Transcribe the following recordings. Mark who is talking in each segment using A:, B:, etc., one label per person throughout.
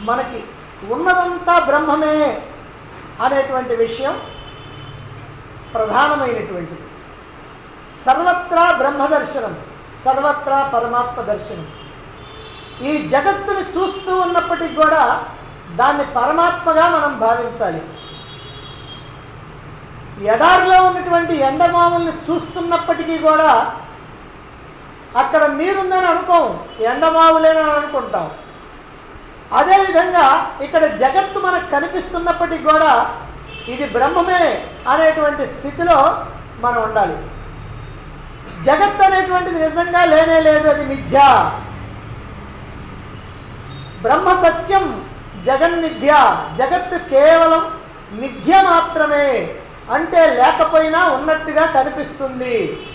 A: మనకి ఉన్నదంతా బ్రహ్మమే అనేటువంటి విషయం ప్రధానమైనటువంటిది సర్వత్రా బ్రహ్మ దర్శనం సర్వత్రా పరమాత్మ దర్శనం ఈ జగత్తుని చూస్తూ ఉన్నప్పటికి కూడా దాన్ని పరమాత్మగా మనం భావించాలి ఎడారిలో ఉన్నటువంటి ఎండమాముల్ని చూస్తున్నప్పటికీ కూడా అక్కడ నీరుందని అనుకోం ఎండమావులేనని అనుకుంటాం అదేవిధంగా ఇక్కడ జగత్తు మనకు కనిపిస్తున్నప్పటికీ కూడా ఇది బ్రహ్మమే అనేటువంటి స్థితిలో మనం ఉండాలి జగత్ అనేటువంటిది నిజంగా లేనే లేదు అది మిథ్య బ్రహ్మ సత్యం జగన్మిథ్య జగత్తు కేవలం మిథ్య మాత్రమే అంటే లేకపోయినా ఉన్నట్టుగా కనిపిస్తుంది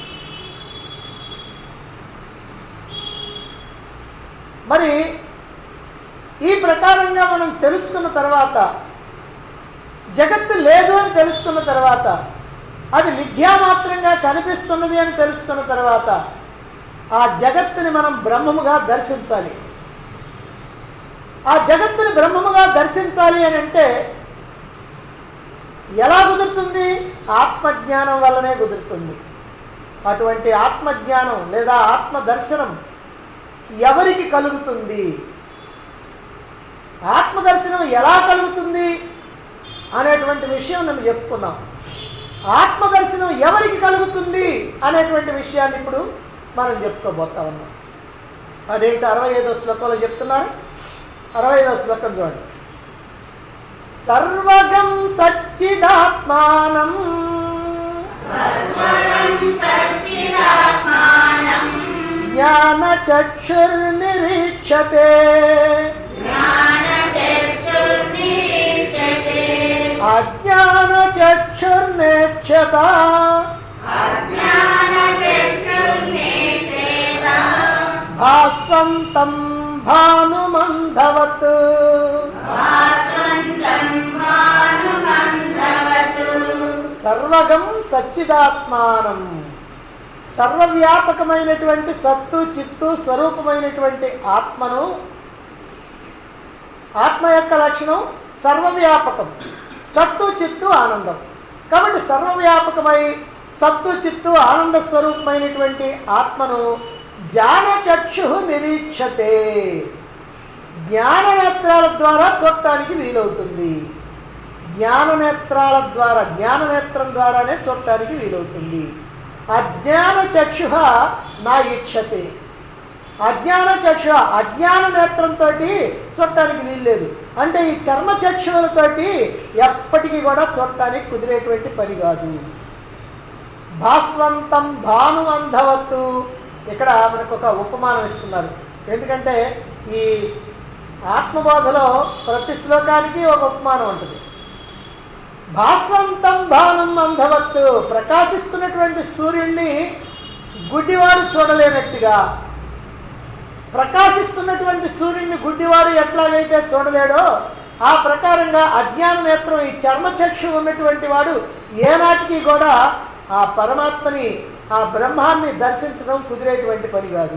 A: మరి ఈ ప్రకారంగా మనం తెలుసుకున్న తర్వాత జగత్తు లేదు అని తెలుసుకున్న తర్వాత అది మిథ్యా మాత్రంగా కనిపిస్తున్నది అని తెలుసుకున్న తర్వాత ఆ జగత్తుని మనం బ్రహ్మముగా దర్శించాలి ఆ జగత్తుని బ్రహ్మముగా దర్శించాలి అని అంటే ఎలా కుదురుతుంది ఆత్మజ్ఞానం వల్లనే కుదురుతుంది అటువంటి ఆత్మజ్ఞానం లేదా ఆత్మ దర్శనం ఎవరికి కలుగుతుంది ఆత్మదర్శనం ఎలా కలుగుతుంది అనేటువంటి విషయం నేను చెప్పుకున్నాం ఆత్మదర్శనం ఎవరికి కలుగుతుంది అనేటువంటి విషయాన్ని ఇప్పుడు మనం చెప్పుకోబోతా ఉన్నాం అదేంటి అరవై ఐదో శ్లోకంలో చెప్తున్నారు అరవై ఐదో శ్లోకం చూడండి సర్వగం సచ్చిదాత్మానం జ్ఞాన చక్షుర్నిరీక్షతే అజ్ఞాన చక్షుర్నేక్షత భాస్వంతం భానుమంధవత్ సర్వగం సచ్చిదాత్మానం సర్వవ్యాపకమైనటువంటి సత్తు చిత్తు స్వరూపమైనటువంటి ఆత్మను ఆత్మ యొక్క లక్షణం సర్వవ్యాపకం సత్తు చిత్తు ఆనందం కాబట్టి సర్వవ్యాపకమై సత్తు చిత్తు ఆనంద స్వరూపమైనటువంటి ఆత్మను జ్ఞానచక్షు నిరీక్షతే జ్ఞాననేత్రాల ద్వారా చూడటానికి వీలవుతుంది జ్ఞాననేత్రాల ద్వారా జ్ఞాననేత్రం ద్వారానే చూడటానికి వీలవుతుంది అజ్ఞాన చక్షు నా ఈక్షతే అజ్ఞాన చక్షు అజ్ఞాన నేత్రంతో చూడటానికి వీల్లేదు అంటే ఈ చర్మ చక్షువులతోటి ఎప్పటికీ కూడా చూడటానికి కుదిరేటువంటి పని కాదు భాస్వంతం భాను అంధవత్తు ఇక్కడ మనకు ఒక ఉపమానం ఇస్తున్నారు ఎందుకంటే ఈ ఆత్మబోధలో ప్రతి శ్లోకానికి ఒక ఉపమానం ఉంటుంది భాస్వంతం భానం అంధవత్తు ప్రకాశిస్తున్నటువంటి సూర్యుడిని గుడ్డివాడు చూడలేనట్టుగా ప్రకాశిస్తున్నటువంటి సూర్యుడిని గుడ్డివాడు ఎట్లాగైతే చూడలేడో ఆ ప్రకారంగా అజ్ఞాన నేత్రం ఈ చర్మచక్షు ఉన్నటువంటి వాడు ఏనాటికి కూడా ఆ పరమాత్మని ఆ బ్రహ్మాన్ని దర్శించడం కుదిరేటువంటి పని కాదు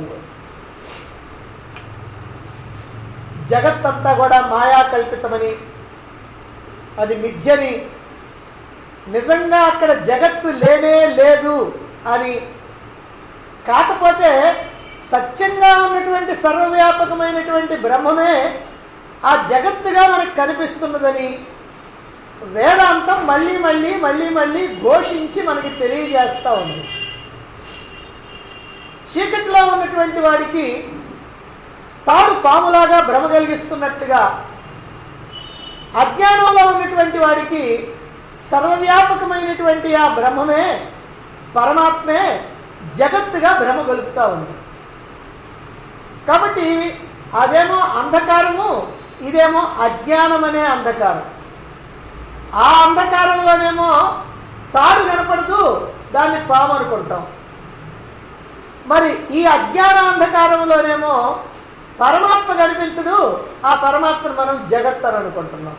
A: జగత్తంతా కూడా మాయా కల్పితమని అది మిథ్యని నిజంగా అక్కడ జగత్తు లేనే లేదు అని కాకపోతే సత్యంగా ఉన్నటువంటి సర్వవ్యాపకమైనటువంటి బ్రహ్మమే ఆ జగత్తుగా మనకు కనిపిస్తున్నదని వేదాంతం మళ్ళీ మళ్ళీ మళ్ళీ మళ్ళీ ఘోషించి మనకి తెలియజేస్తూ ఉంది చీకటిలో ఉన్నటువంటి వాడికి తాడు పాములాగా భ్రమ కలిగిస్తున్నట్టుగా అజ్ఞానంలో ఉన్నటువంటి వాడికి సర్వవ్యాపకమైనటువంటి ఆ బ్రహ్మమే పరమాత్మే జగత్తుగా భ్రమ గలుపుతూ ఉంది కాబట్టి అదేమో అంధకారము ఇదేమో అజ్ఞానం అనే అంధకారం ఆ అంధకారంలోనేమో తాడు కనపడదు దాన్ని పాము అనుకుంటాం మరి ఈ అజ్ఞాన అంధకారంలోనేమో పరమాత్మ కనిపించదు ఆ పరమాత్మను మనం జగత్ అని అనుకుంటున్నాం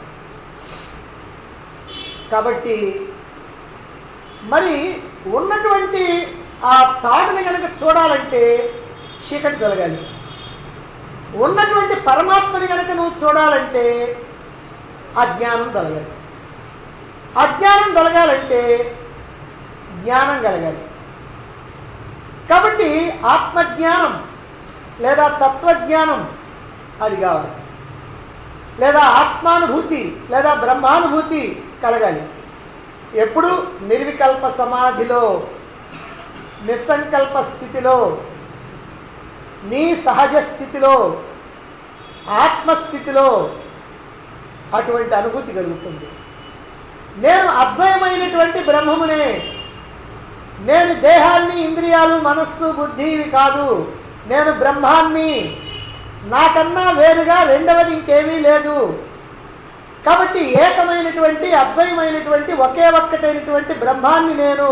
A: కాబట్టి మరి ఉన్నటువంటి ఆ తాడుని కనుక చూడాలంటే చీకటి తొలగాలి ఉన్నటువంటి పరమాత్మని కనుక నువ్వు చూడాలంటే అజ్ఞానం తొలగాలి అజ్ఞానం తొలగాలంటే జ్ఞానం కలగాలి కాబట్టి ఆత్మజ్ఞానం లేదా తత్వజ్ఞానం అది కావాలి లేదా ఆత్మానుభూతి లేదా బ్రహ్మానుభూతి కలగాలి ఎప్పుడు నిర్వికల్ప సమాధిలో నిస్సంకల్ప స్థితిలో నీ సహజ స్థితిలో ఆత్మస్థితిలో అటువంటి అనుభూతి కలుగుతుంది నేను అద్వయమైనటువంటి బ్రహ్మమునే నేను దేహాన్ని ఇంద్రియాలు మనస్సు బుద్ధి ఇవి కాదు నేను బ్రహ్మాన్ని నాకన్నా వేరుగా రెండవది ఇంకేమీ లేదు కాబట్టి ఏకమైనటువంటి అద్వయమైనటువంటి ఒకే ఒక్కటైనటువంటి బ్రహ్మాన్ని నేను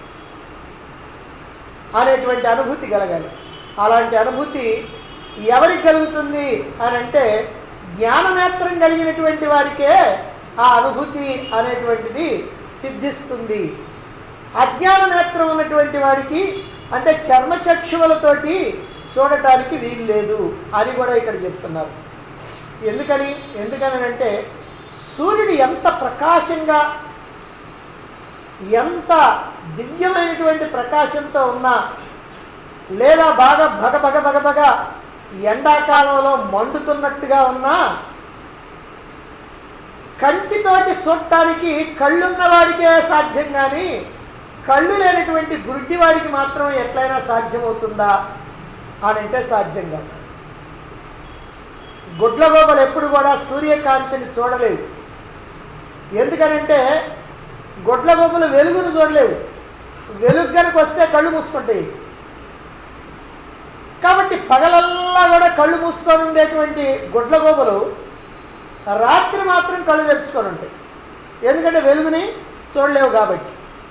A: అనేటువంటి అనుభూతి కలగాలి అలాంటి అనుభూతి ఎవరికి కలుగుతుంది అని అంటే జ్ఞాననేత్రం కలిగినటువంటి వారికే ఆ అనుభూతి అనేటువంటిది సిద్ధిస్తుంది అజ్ఞాన నేత్రం ఉన్నటువంటి వాడికి అంటే చర్మచక్షువులతోటి చూడటానికి వీలు లేదు అని కూడా ఇక్కడ చెప్తున్నారు ఎందుకని ఎందుకని అంటే సూర్యుడు ఎంత ప్రకాశంగా ఎంత దివ్యమైనటువంటి ప్రకాశంతో ఉన్నా లేదా బాగా భగ భగ భగ భగ ఎండాకాలంలో మండుతున్నట్టుగా ఉన్నా కంటితోటి చూడటానికి కళ్ళున్న వాడికే సాధ్యం కానీ కళ్ళు లేనటువంటి గుడ్డి వాడికి మాత్రం ఎట్లయినా సాధ్యమవుతుందా అని అంటే సాధ్యం కాదు గుడ్లగోబలు ఎప్పుడు కూడా సూర్యకాంతిని చూడలేవు ఎందుకనంటే గుడ్లగోబలు వెలుగును చూడలేవు వెలుగు కనుక వస్తే కళ్ళు మూసుకుంటాయి కాబట్టి పగలల్లా కూడా కళ్ళు మూసుకొని ఉండేటువంటి గుడ్లగోబలు రాత్రి మాత్రం కళ్ళు తెరుచుకొని ఉంటాయి ఎందుకంటే వెలుగుని చూడలేవు కాబట్టి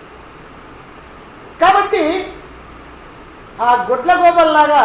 A: కాబట్టి ఆ గుడ్లగోబల్లాగా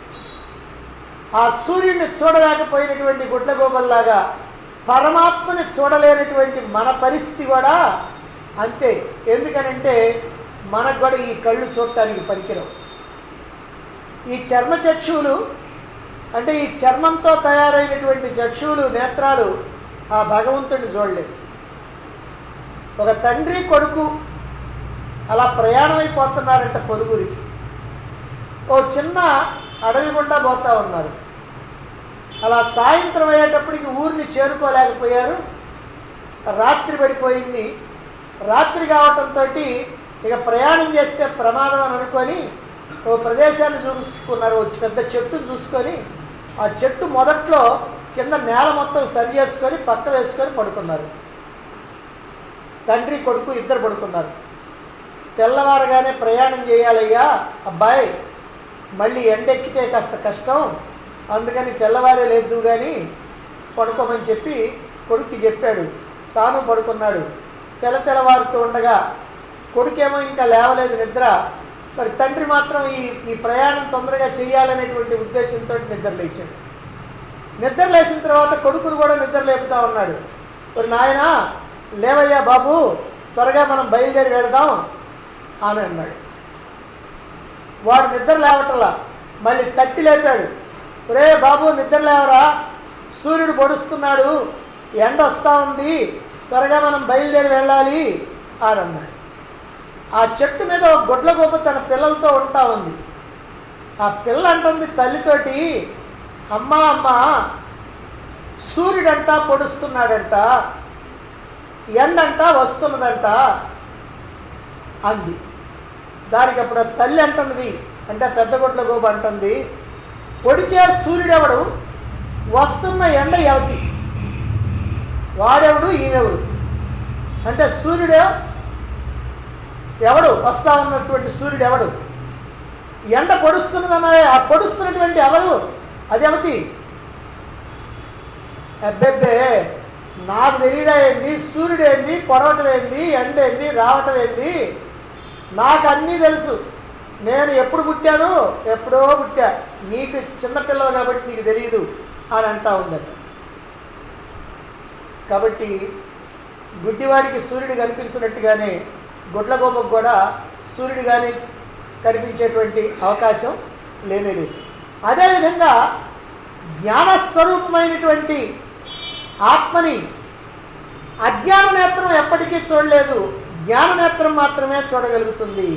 A: ఆ సూర్యుడిని చూడలేకపోయినటువంటి గుడ్లగోబల్లాగా పరమాత్మని చూడలేనటువంటి మన పరిస్థితి కూడా అంతే ఎందుకనంటే మనకు కూడా ఈ కళ్ళు చూడటానికి పనికిరావు ఈ చర్మ చక్షువులు అంటే ఈ చర్మంతో తయారైనటువంటి చక్షువులు నేత్రాలు ఆ భగవంతుడిని చూడలేవు ఒక తండ్రి కొడుకు అలా ప్రయాణం అయిపోతున్నారంట పొరుగురికి ఓ చిన్న అడవి గుండా పోతా ఉన్నారు అలా సాయంత్రం అయ్యేటప్పటికి ఊరిని చేరుకోలేకపోయారు రాత్రి పడిపోయింది రాత్రి కావటంతో ఇక ప్రయాణం చేస్తే ప్రమాదం అని అనుకొని ఓ ప్రదేశాన్ని చూసుకున్నారు ఓ పెద్ద చెట్టును చూసుకొని ఆ చెట్టు మొదట్లో కింద నేల మొత్తం సరి చేసుకొని పక్క వేసుకొని పడుకున్నారు తండ్రి కొడుకు ఇద్దరు పడుకున్నారు తెల్లవారగానే ప్రయాణం చేయాలయ్యా అబ్బాయి మళ్ళీ ఎండెక్కితే కాస్త కష్టం అందుకని తెల్లవారే లేదు కానీ పడుకోమని చెప్పి కొడుక్కి చెప్పాడు తాను పడుకున్నాడు తెల్ల తెల్లవారుతూ ఉండగా కొడుకేమో ఇంకా లేవలేదు నిద్ర మరి తండ్రి మాత్రం ఈ ఈ ప్రయాణం తొందరగా చేయాలనేటువంటి ఉద్దేశంతో నిద్ర లేచాడు నిద్ర లేచిన తర్వాత కొడుకును కూడా నిద్ర లేపుతా ఉన్నాడు మరి నాయన లేవయ్యా బాబు త్వరగా మనం బయలుదేరి వెళదాం అని అన్నాడు వాడు నిద్ర లేవటల్లా మళ్ళీ తట్టి లేపాడు రే బాబు నిద్ర లేవరా సూర్యుడు పొడుస్తున్నాడు ఎండ వస్తూ ఉంది త్వరగా మనం బయలుదేరి వెళ్ళాలి అని అన్నాడు ఆ చెట్టు మీద ఒక గొడ్ల గోప తన పిల్లలతో ఉంటా ఉంది ఆ పిల్ల అంటుంది తల్లితోటి అమ్మా అమ్మా సూర్యుడంట పొడుస్తున్నాడంట ఎండంట వస్తున్నదంట అంది దానికి అప్పుడు ఆ తల్లి అంటున్నది అంటే పెద్ద గొడ్ల గోప అంటుంది పొడిచే సూర్యుడెవడు వస్తున్న ఎండ ఎవతి వాడెవడు ఈమెవడు అంటే సూర్యుడే ఎవడు వస్తా ఉన్నటువంటి సూర్యుడు ఎవడు ఎండ పొడుస్తున్నదన్న ఆ పొడుస్తున్నటువంటి ఎవరు అది ఎవతి అబ్బెబ్బే నాకు తెలియదా ఏంది సూర్యుడు ఏంది పొడవటం ఏంది ఎండ ఏంది రావటం ఏంది నాకు అన్నీ తెలుసు నేను ఎప్పుడు పుట్టాను ఎప్పుడో పుట్టా నీకు చిన్నపిల్లలు కాబట్టి నీకు తెలియదు అని అంటా ఉందట కాబట్టి గుడ్డివాడికి సూర్యుడు కనిపించినట్టుగానే గుడ్లగోపకు కూడా సూర్యుడు కానీ కనిపించేటువంటి అవకాశం లేనే లేదు అదేవిధంగా జ్ఞానస్వరూపమైనటువంటి ఆత్మని అజ్ఞాన నేత్రం ఎప్పటికీ చూడలేదు జ్ఞాన నేత్రం మాత్రమే చూడగలుగుతుంది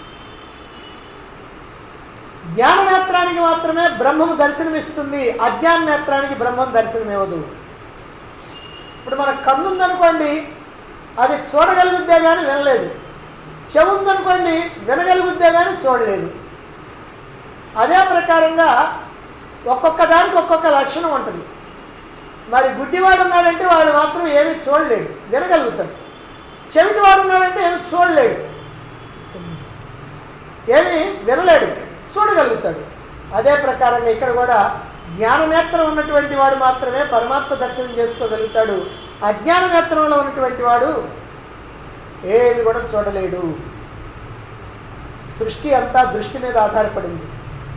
A: జ్ఞాన నేత్రానికి మాత్రమే బ్రహ్మము దర్శనమిస్తుంది అజ్ఞాన నేత్రానికి బ్రహ్మం దర్శనమివ్వదు ఇప్పుడు మన కన్ను ఉందనుకోండి అది చూడగలుగుద్దే కానీ వినలేదు చెవు ఉందనుకోండి వినగలుగుద్దే కానీ చూడలేదు అదే ప్రకారంగా ఒక్కొక్క దానికి ఒక్కొక్క లక్షణం ఉంటుంది మరి గుడ్డివాడు ఉన్నాడంటే వాడు మాత్రం ఏమీ చూడలేడు వినగలుగుతాడు చెవిటివాడు ఉన్నాడంటే ఏమి చూడలేడు ఏమి వినలేడు చూడగలుగుతాడు అదే ప్రకారంగా ఇక్కడ కూడా జ్ఞాననేత్రం ఉన్నటువంటి వాడు మాత్రమే పరమాత్మ దర్శనం చేసుకోగలుగుతాడు అజ్ఞాన నేత్రంలో ఉన్నటువంటి వాడు ఏమి కూడా చూడలేడు సృష్టి అంతా దృష్టి మీద ఆధారపడింది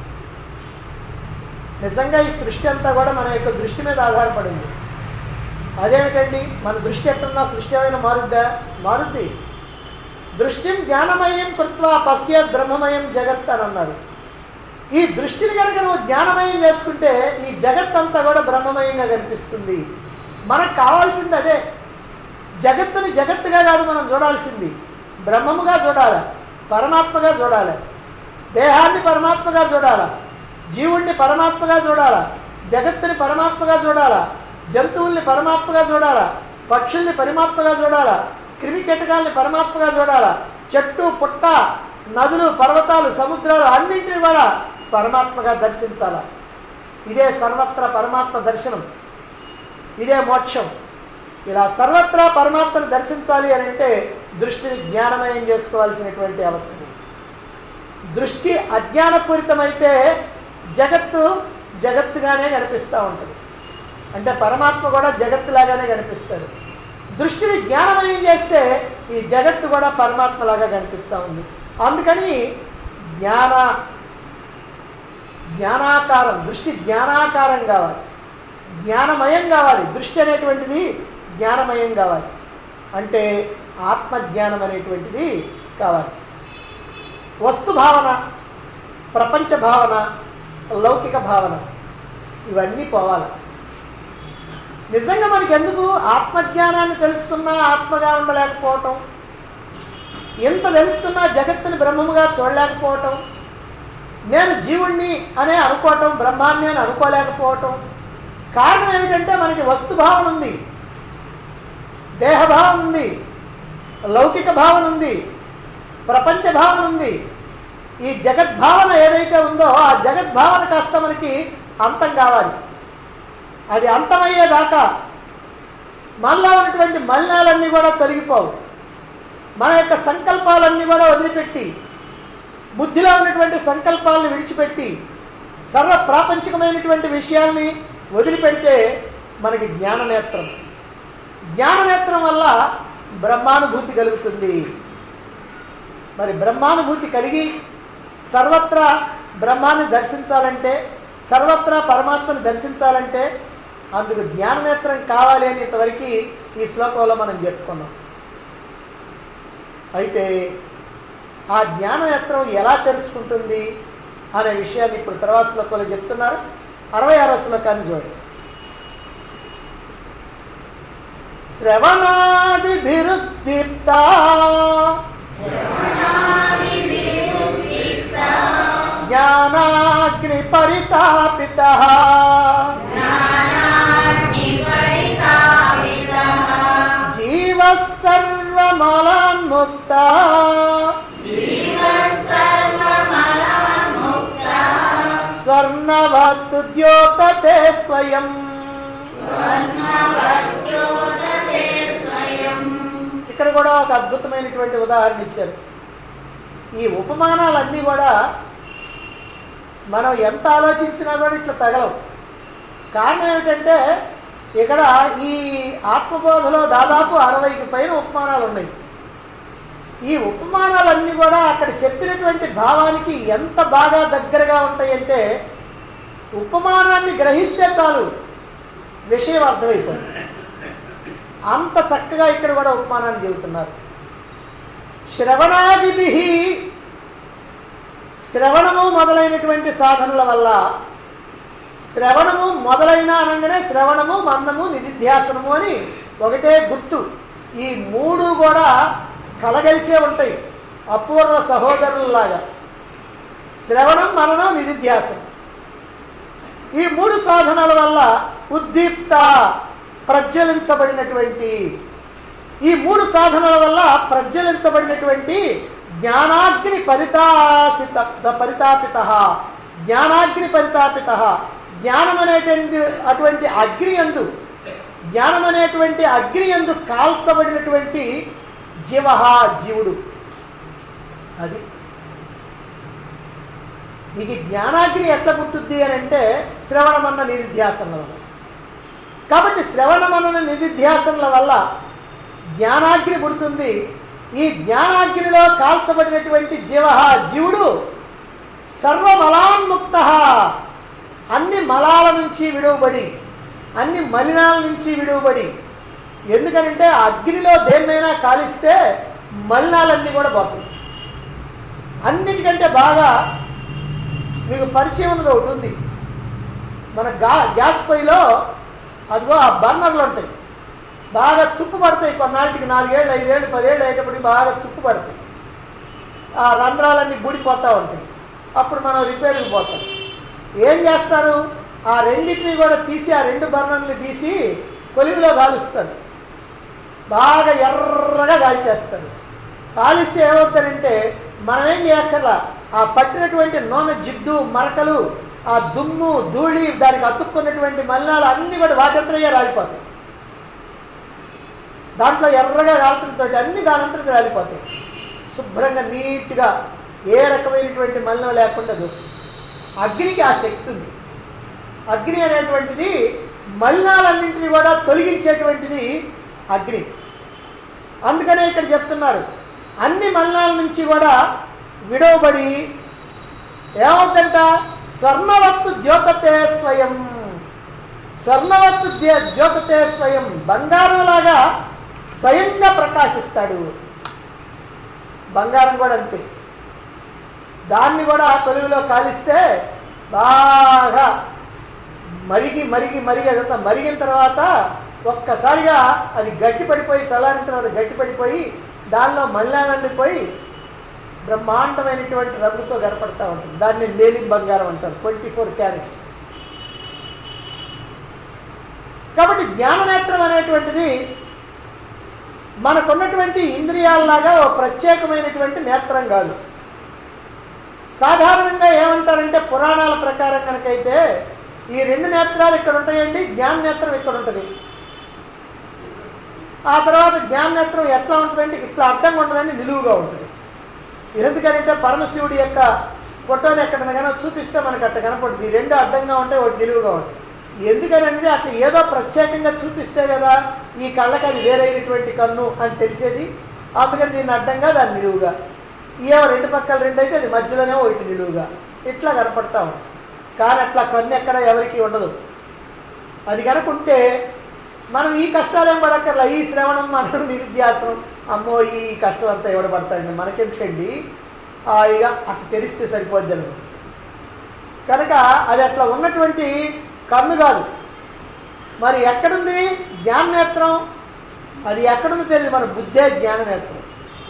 A: నిజంగా ఈ సృష్టి అంతా కూడా మన యొక్క దృష్టి మీద ఆధారపడింది అదేమిటండి మన దృష్టి ఎట్టున్నా సృష్టి ఏమైనా మారుద్దా మారుద్ది దృష్టిం జ్ఞానమయం కృత్వా పశ్య బ్రహ్మమయం జగత్ అని అన్నారు ఈ దృష్టిని కనుక నువ్వు జ్ఞానమయం చేసుకుంటే ఈ జగత్ అంతా కూడా బ్రహ్మమయంగా కనిపిస్తుంది మనకు కావాల్సింది అదే జగత్తుని జగత్తుగా కాదు మనం చూడాల్సింది బ్రహ్మముగా చూడాలి పరమాత్మగా చూడాలి దేహాన్ని పరమాత్మగా చూడాలి జీవుణ్ణి పరమాత్మగా చూడాలా జగత్తుని పరమాత్మగా చూడాలా జంతువుల్ని పరమాత్మగా చూడాలా పక్షుల్ని పరమాత్మగా చూడాలా క్రిమి కీటకాల్ని పరమాత్మగా చూడాలా చెట్టు పుట్ట నదులు పర్వతాలు సముద్రాలు అన్నింటినీ కూడా పరమాత్మగా దర్శించాలా ఇదే సర్వత్ర పరమాత్మ దర్శనం ఇదే మోక్షం ఇలా సర్వత్రా పరమాత్మను దర్శించాలి అని అంటే దృష్టిని జ్ఞానమయం చేసుకోవాల్సినటువంటి అవసరం దృష్టి అజ్ఞానపూరితమైతే జగత్తు జగత్తుగానే కనిపిస్తూ ఉంటుంది అంటే పరమాత్మ కూడా జగత్తులాగానే కనిపిస్తాడు దృష్టిని జ్ఞానమయం చేస్తే ఈ జగత్తు కూడా పరమాత్మలాగా కనిపిస్తూ ఉంది అందుకని జ్ఞాన జ్ఞానాకారం దృష్టి జ్ఞానాకారం కావాలి జ్ఞానమయం కావాలి దృష్టి అనేటువంటిది జ్ఞానమయం కావాలి అంటే ఆత్మజ్ఞానం అనేటువంటిది కావాలి వస్తు భావన ప్రపంచ భావన లౌకిక భావన ఇవన్నీ పోవాలి నిజంగా మనకి ఎందుకు ఆత్మజ్ఞానాన్ని తెలుసుకున్నా ఆత్మగా ఉండలేకపోవటం ఎంత తెలుసుకున్నా జగత్తుని బ్రహ్మముగా చూడలేకపోవటం నేను జీవుణ్ణి అనే అనుకోవటం బ్రహ్మాన్ని అని అనుకోలేకపోవటం కారణం ఏమిటంటే మనకి వస్తుభావన ఉంది దేహభావన ఉంది లౌకిక భావన ఉంది ప్రపంచ భావన ఉంది ఈ జగద్భావన ఏదైతే ఉందో ఆ జగద్భావన కాస్త మనకి అంతం కావాలి అది అంతమయ్యేదాకా మనలో ఉన్నటువంటి మలినాలన్నీ కూడా తొలగిపోవు మన యొక్క సంకల్పాలన్నీ కూడా వదిలిపెట్టి బుద్ధిలో ఉన్నటువంటి సంకల్పాలను విడిచిపెట్టి సర్వ ప్రాపంచికమైనటువంటి విషయాల్ని వదిలిపెడితే మనకి జ్ఞాననేత్రం జ్ఞాననేత్రం వల్ల బ్రహ్మానుభూతి కలుగుతుంది మరి బ్రహ్మానుభూతి కలిగి సర్వత్రా బ్రహ్మాన్ని దర్శించాలంటే సర్వత్రా పరమాత్మను దర్శించాలంటే అందుకు జ్ఞాననేత్రం కావాలి అని ఇంతవరకు ఈ శ్లోకంలో మనం చెప్పుకున్నాం అయితే ఆ జ్ఞాననేత్రం ఎలా తెలుసుకుంటుంది అనే విషయాన్ని ఇప్పుడు తర్వాత శ్లోకంలో చెప్తున్నారు అరవై ఆరో శ్లోకాన్ని చూడండి శ్రవణాదిభిరుద్దీప్త జ్ఞానాగ్ని పరితాపిత జీవ సర్వమలాన్ముక్త స్వర్ణవత్తు ద్యోతతే స్వయం ఇక్కడ కూడా ఒక అద్భుతమైనటువంటి ఉదాహరణ ఇచ్చారు ఈ ఉపమానాలన్నీ కూడా మనం ఎంత ఆలోచించినా కూడా ఇట్లా తగలవు కారణం ఏమిటంటే ఇక్కడ ఈ ఆత్మబోధలో దాదాపు అరవైకి పైన ఉపమానాలు ఉన్నాయి ఈ ఉపమానాలన్నీ కూడా అక్కడ చెప్పినటువంటి భావానికి ఎంత బాగా దగ్గరగా ఉంటాయంటే ఉపమానాన్ని గ్రహిస్తే చాలు విషయం అర్థమైపోతుంది అంత చక్కగా ఇక్కడ కూడా ఉపమానాన్ని చెబుతున్నారు శ్రవణాదిభి శ్రవణము మొదలైనటువంటి సాధనల వల్ల శ్రవణము మొదలైన అనగానే శ్రవణము మందము నిధిధ్యాసనము అని ఒకటే గుర్తు ఈ మూడు కూడా కలగలిసే ఉంటాయి అపూర్వ సహోదరుల్లాగా శ్రవణం మననం నిధిధ్యాసనం ఈ మూడు సాధనాల వల్ల ఉద్దీప్త ప్రజ్వలించబడినటువంటి ఈ మూడు సాధనాల వల్ల ప్రజ్వలించబడినటువంటి జ్ఞానాగ్ని పరితాపిత పరితాపిత జ్ఞానాగ్ని పరితాపిత జ్ఞానం అనేటువంటి అటువంటి అగ్ని ఎందు జ్ఞానం అనేటువంటి అగ్ని ఎందు కాల్చబడినటువంటి జీవ జీవుడు అది ఇది జ్ఞానాగ్ని ఎట్లా పుట్టుద్ది అని అంటే శ్రవణమన్న నిధిధ్యాసనల వల్ల కాబట్టి శ్రవణమన్న నిధిధ్యాసనల వల్ల జ్ఞానాగ్ని పుడుతుంది ఈ జ్ఞానాగ్నిలో కాల్చబడినటువంటి జీవ జీవుడు సర్వమలాన్ముక్త అన్ని మలాల నుంచి విడువబడి అన్ని మలినాల నుంచి విడువబడి ఎందుకంటే ఆ అగ్నిలో దేన్నైనా కాలిస్తే మలినాలన్నీ కూడా పోతాయి అన్నిటికంటే బాగా మీకు పరిచయం ఉన్నది ఒకటి ఉంది మన గా గ్యాస్ పొయ్యిలో అదిగో ఆ బర్నర్లు ఉంటాయి బాగా తుప్పు పడతాయి కొన్నాళ్ళకి నాలుగేళ్ళు ఐదేళ్ళు పదేళ్ళు అయ్యేటప్పటికి బాగా తుప్పు పడతాయి ఆ రంధ్రాలన్నీ బూడిపోతూ ఉంటాయి అప్పుడు మనం రిపేర్కి పోతాం ఏం చేస్తారు ఆ రెండింటిని కూడా తీసి ఆ రెండు బర్నర్లు తీసి కొలిమిలో కాలుస్తారు బాగా ఎర్రగా కాల్చేస్తారు కాలిస్తే ఏమవుతారంటే మనం ఏం చేయక్కర్లా ఆ పట్టినటువంటి నూనె జిడ్డు మరకలు ఆ దుమ్ము ధూళి దానికి అతుక్కున్నటువంటి మలినాలు అన్ని కూడా వాటంతరయ్యే రాలిపోతాయి దాంట్లో ఎర్రగా కాల్చడంతో అన్ని దానంతరం రాలిపోతాయి శుభ్రంగా నీట్గా ఏ రకమైనటువంటి మలినం లేకుండా చూస్తుంది అగ్నికి ఆ శక్తి ఉంది అగ్ని అనేటువంటిది మలినాలన్నింటినీ కూడా తొలగించేటువంటిది అగ్ని అందుకనే ఇక్కడ చెప్తున్నారు అన్ని మలినాల నుంచి కూడా విడవబడి ఏమవుతుందంట స్వర్ణవత్తు ద్యోతతే స్వయం స్వర్ణవత్తు ద్య- ద్యోతతే స్వయం బంగారంలాగా స్వయంగా ప్రకాశిస్తాడు బంగారం కూడా అంతే దాన్ని కూడా కొలువులో కాలిస్తే బాగా మరిగి మరిగి మరిగి అదంతా మరిగిన తర్వాత ఒక్కసారిగా అది గట్టి పడిపోయి చల్లారిన తర్వాత గట్టి పడిపోయి దానిలో మళ్ళానండి పోయి బ్రహ్మాండమైనటువంటి రంగుతో కనపడతా ఉంటుంది దాన్ని మేలిం బంగారం అంటారు ట్వంటీ ఫోర్ క్యారెట్స్ కాబట్టి జ్ఞాననేత్రం అనేటువంటిది మనకున్నటువంటి ఇంద్రియాల్లాగా ఓ ప్రత్యేకమైనటువంటి నేత్రం కాదు సాధారణంగా ఏమంటారంటే పురాణాల ప్రకారం కనుకైతే ఈ రెండు నేత్రాలు ఇక్కడ ఉంటాయండి జ్ఞాన నేత్రం ఇక్కడ ఉంటుంది ఆ తర్వాత జ్ఞాన నేత్రం ఎట్లా ఉంటుందంటే ఇట్లా అడ్డంగా ఉంటుందండి నిలువుగా ఉంటుంది ఎందుకంటే పరమశివుడి యొక్క ఫోటోని ఎక్కడ కనుక చూపిస్తే మనకు అట్ట కనపడుతుంది ఈ రెండు అడ్డంగా ఉంటాయి ఒకటి నిలువుగా ఉంటుంది ఎందుకనంటే అట్లా ఏదో ప్రత్యేకంగా చూపిస్తే కదా ఈ కళ్ళకి అది వేరైనటువంటి కన్ను అని తెలిసేది అందుకని దీన్ని అడ్డంగా దాన్ని నిలువుగా ఏవో రెండు పక్కల రెండు అయితే అది మధ్యలోనే ఒకటి నిలువుగా ఇట్లా కనపడతా ఉంది కానీ అట్లా కన్ను ఎక్కడ ఎవరికి ఉండదు అది కనుక ఉంటే మనం ఈ కష్టాలేం పడక్కర్లా ఈ శ్రవణం మనం నిరుద్యాసనం అమ్మో ఈ కష్టం అంతా ఎవడబడతాడండి మనకెందుకండి ఇక అట్లా తెలిస్తే సరిపోద్ది అని కనుక అది అట్లా ఉన్నటువంటి కన్ను కాదు మరి ఎక్కడుంది జ్ఞాననేత్రం అది ఎక్కడుంది తెలియదు మన బుద్ధే జ్ఞాననేత్రం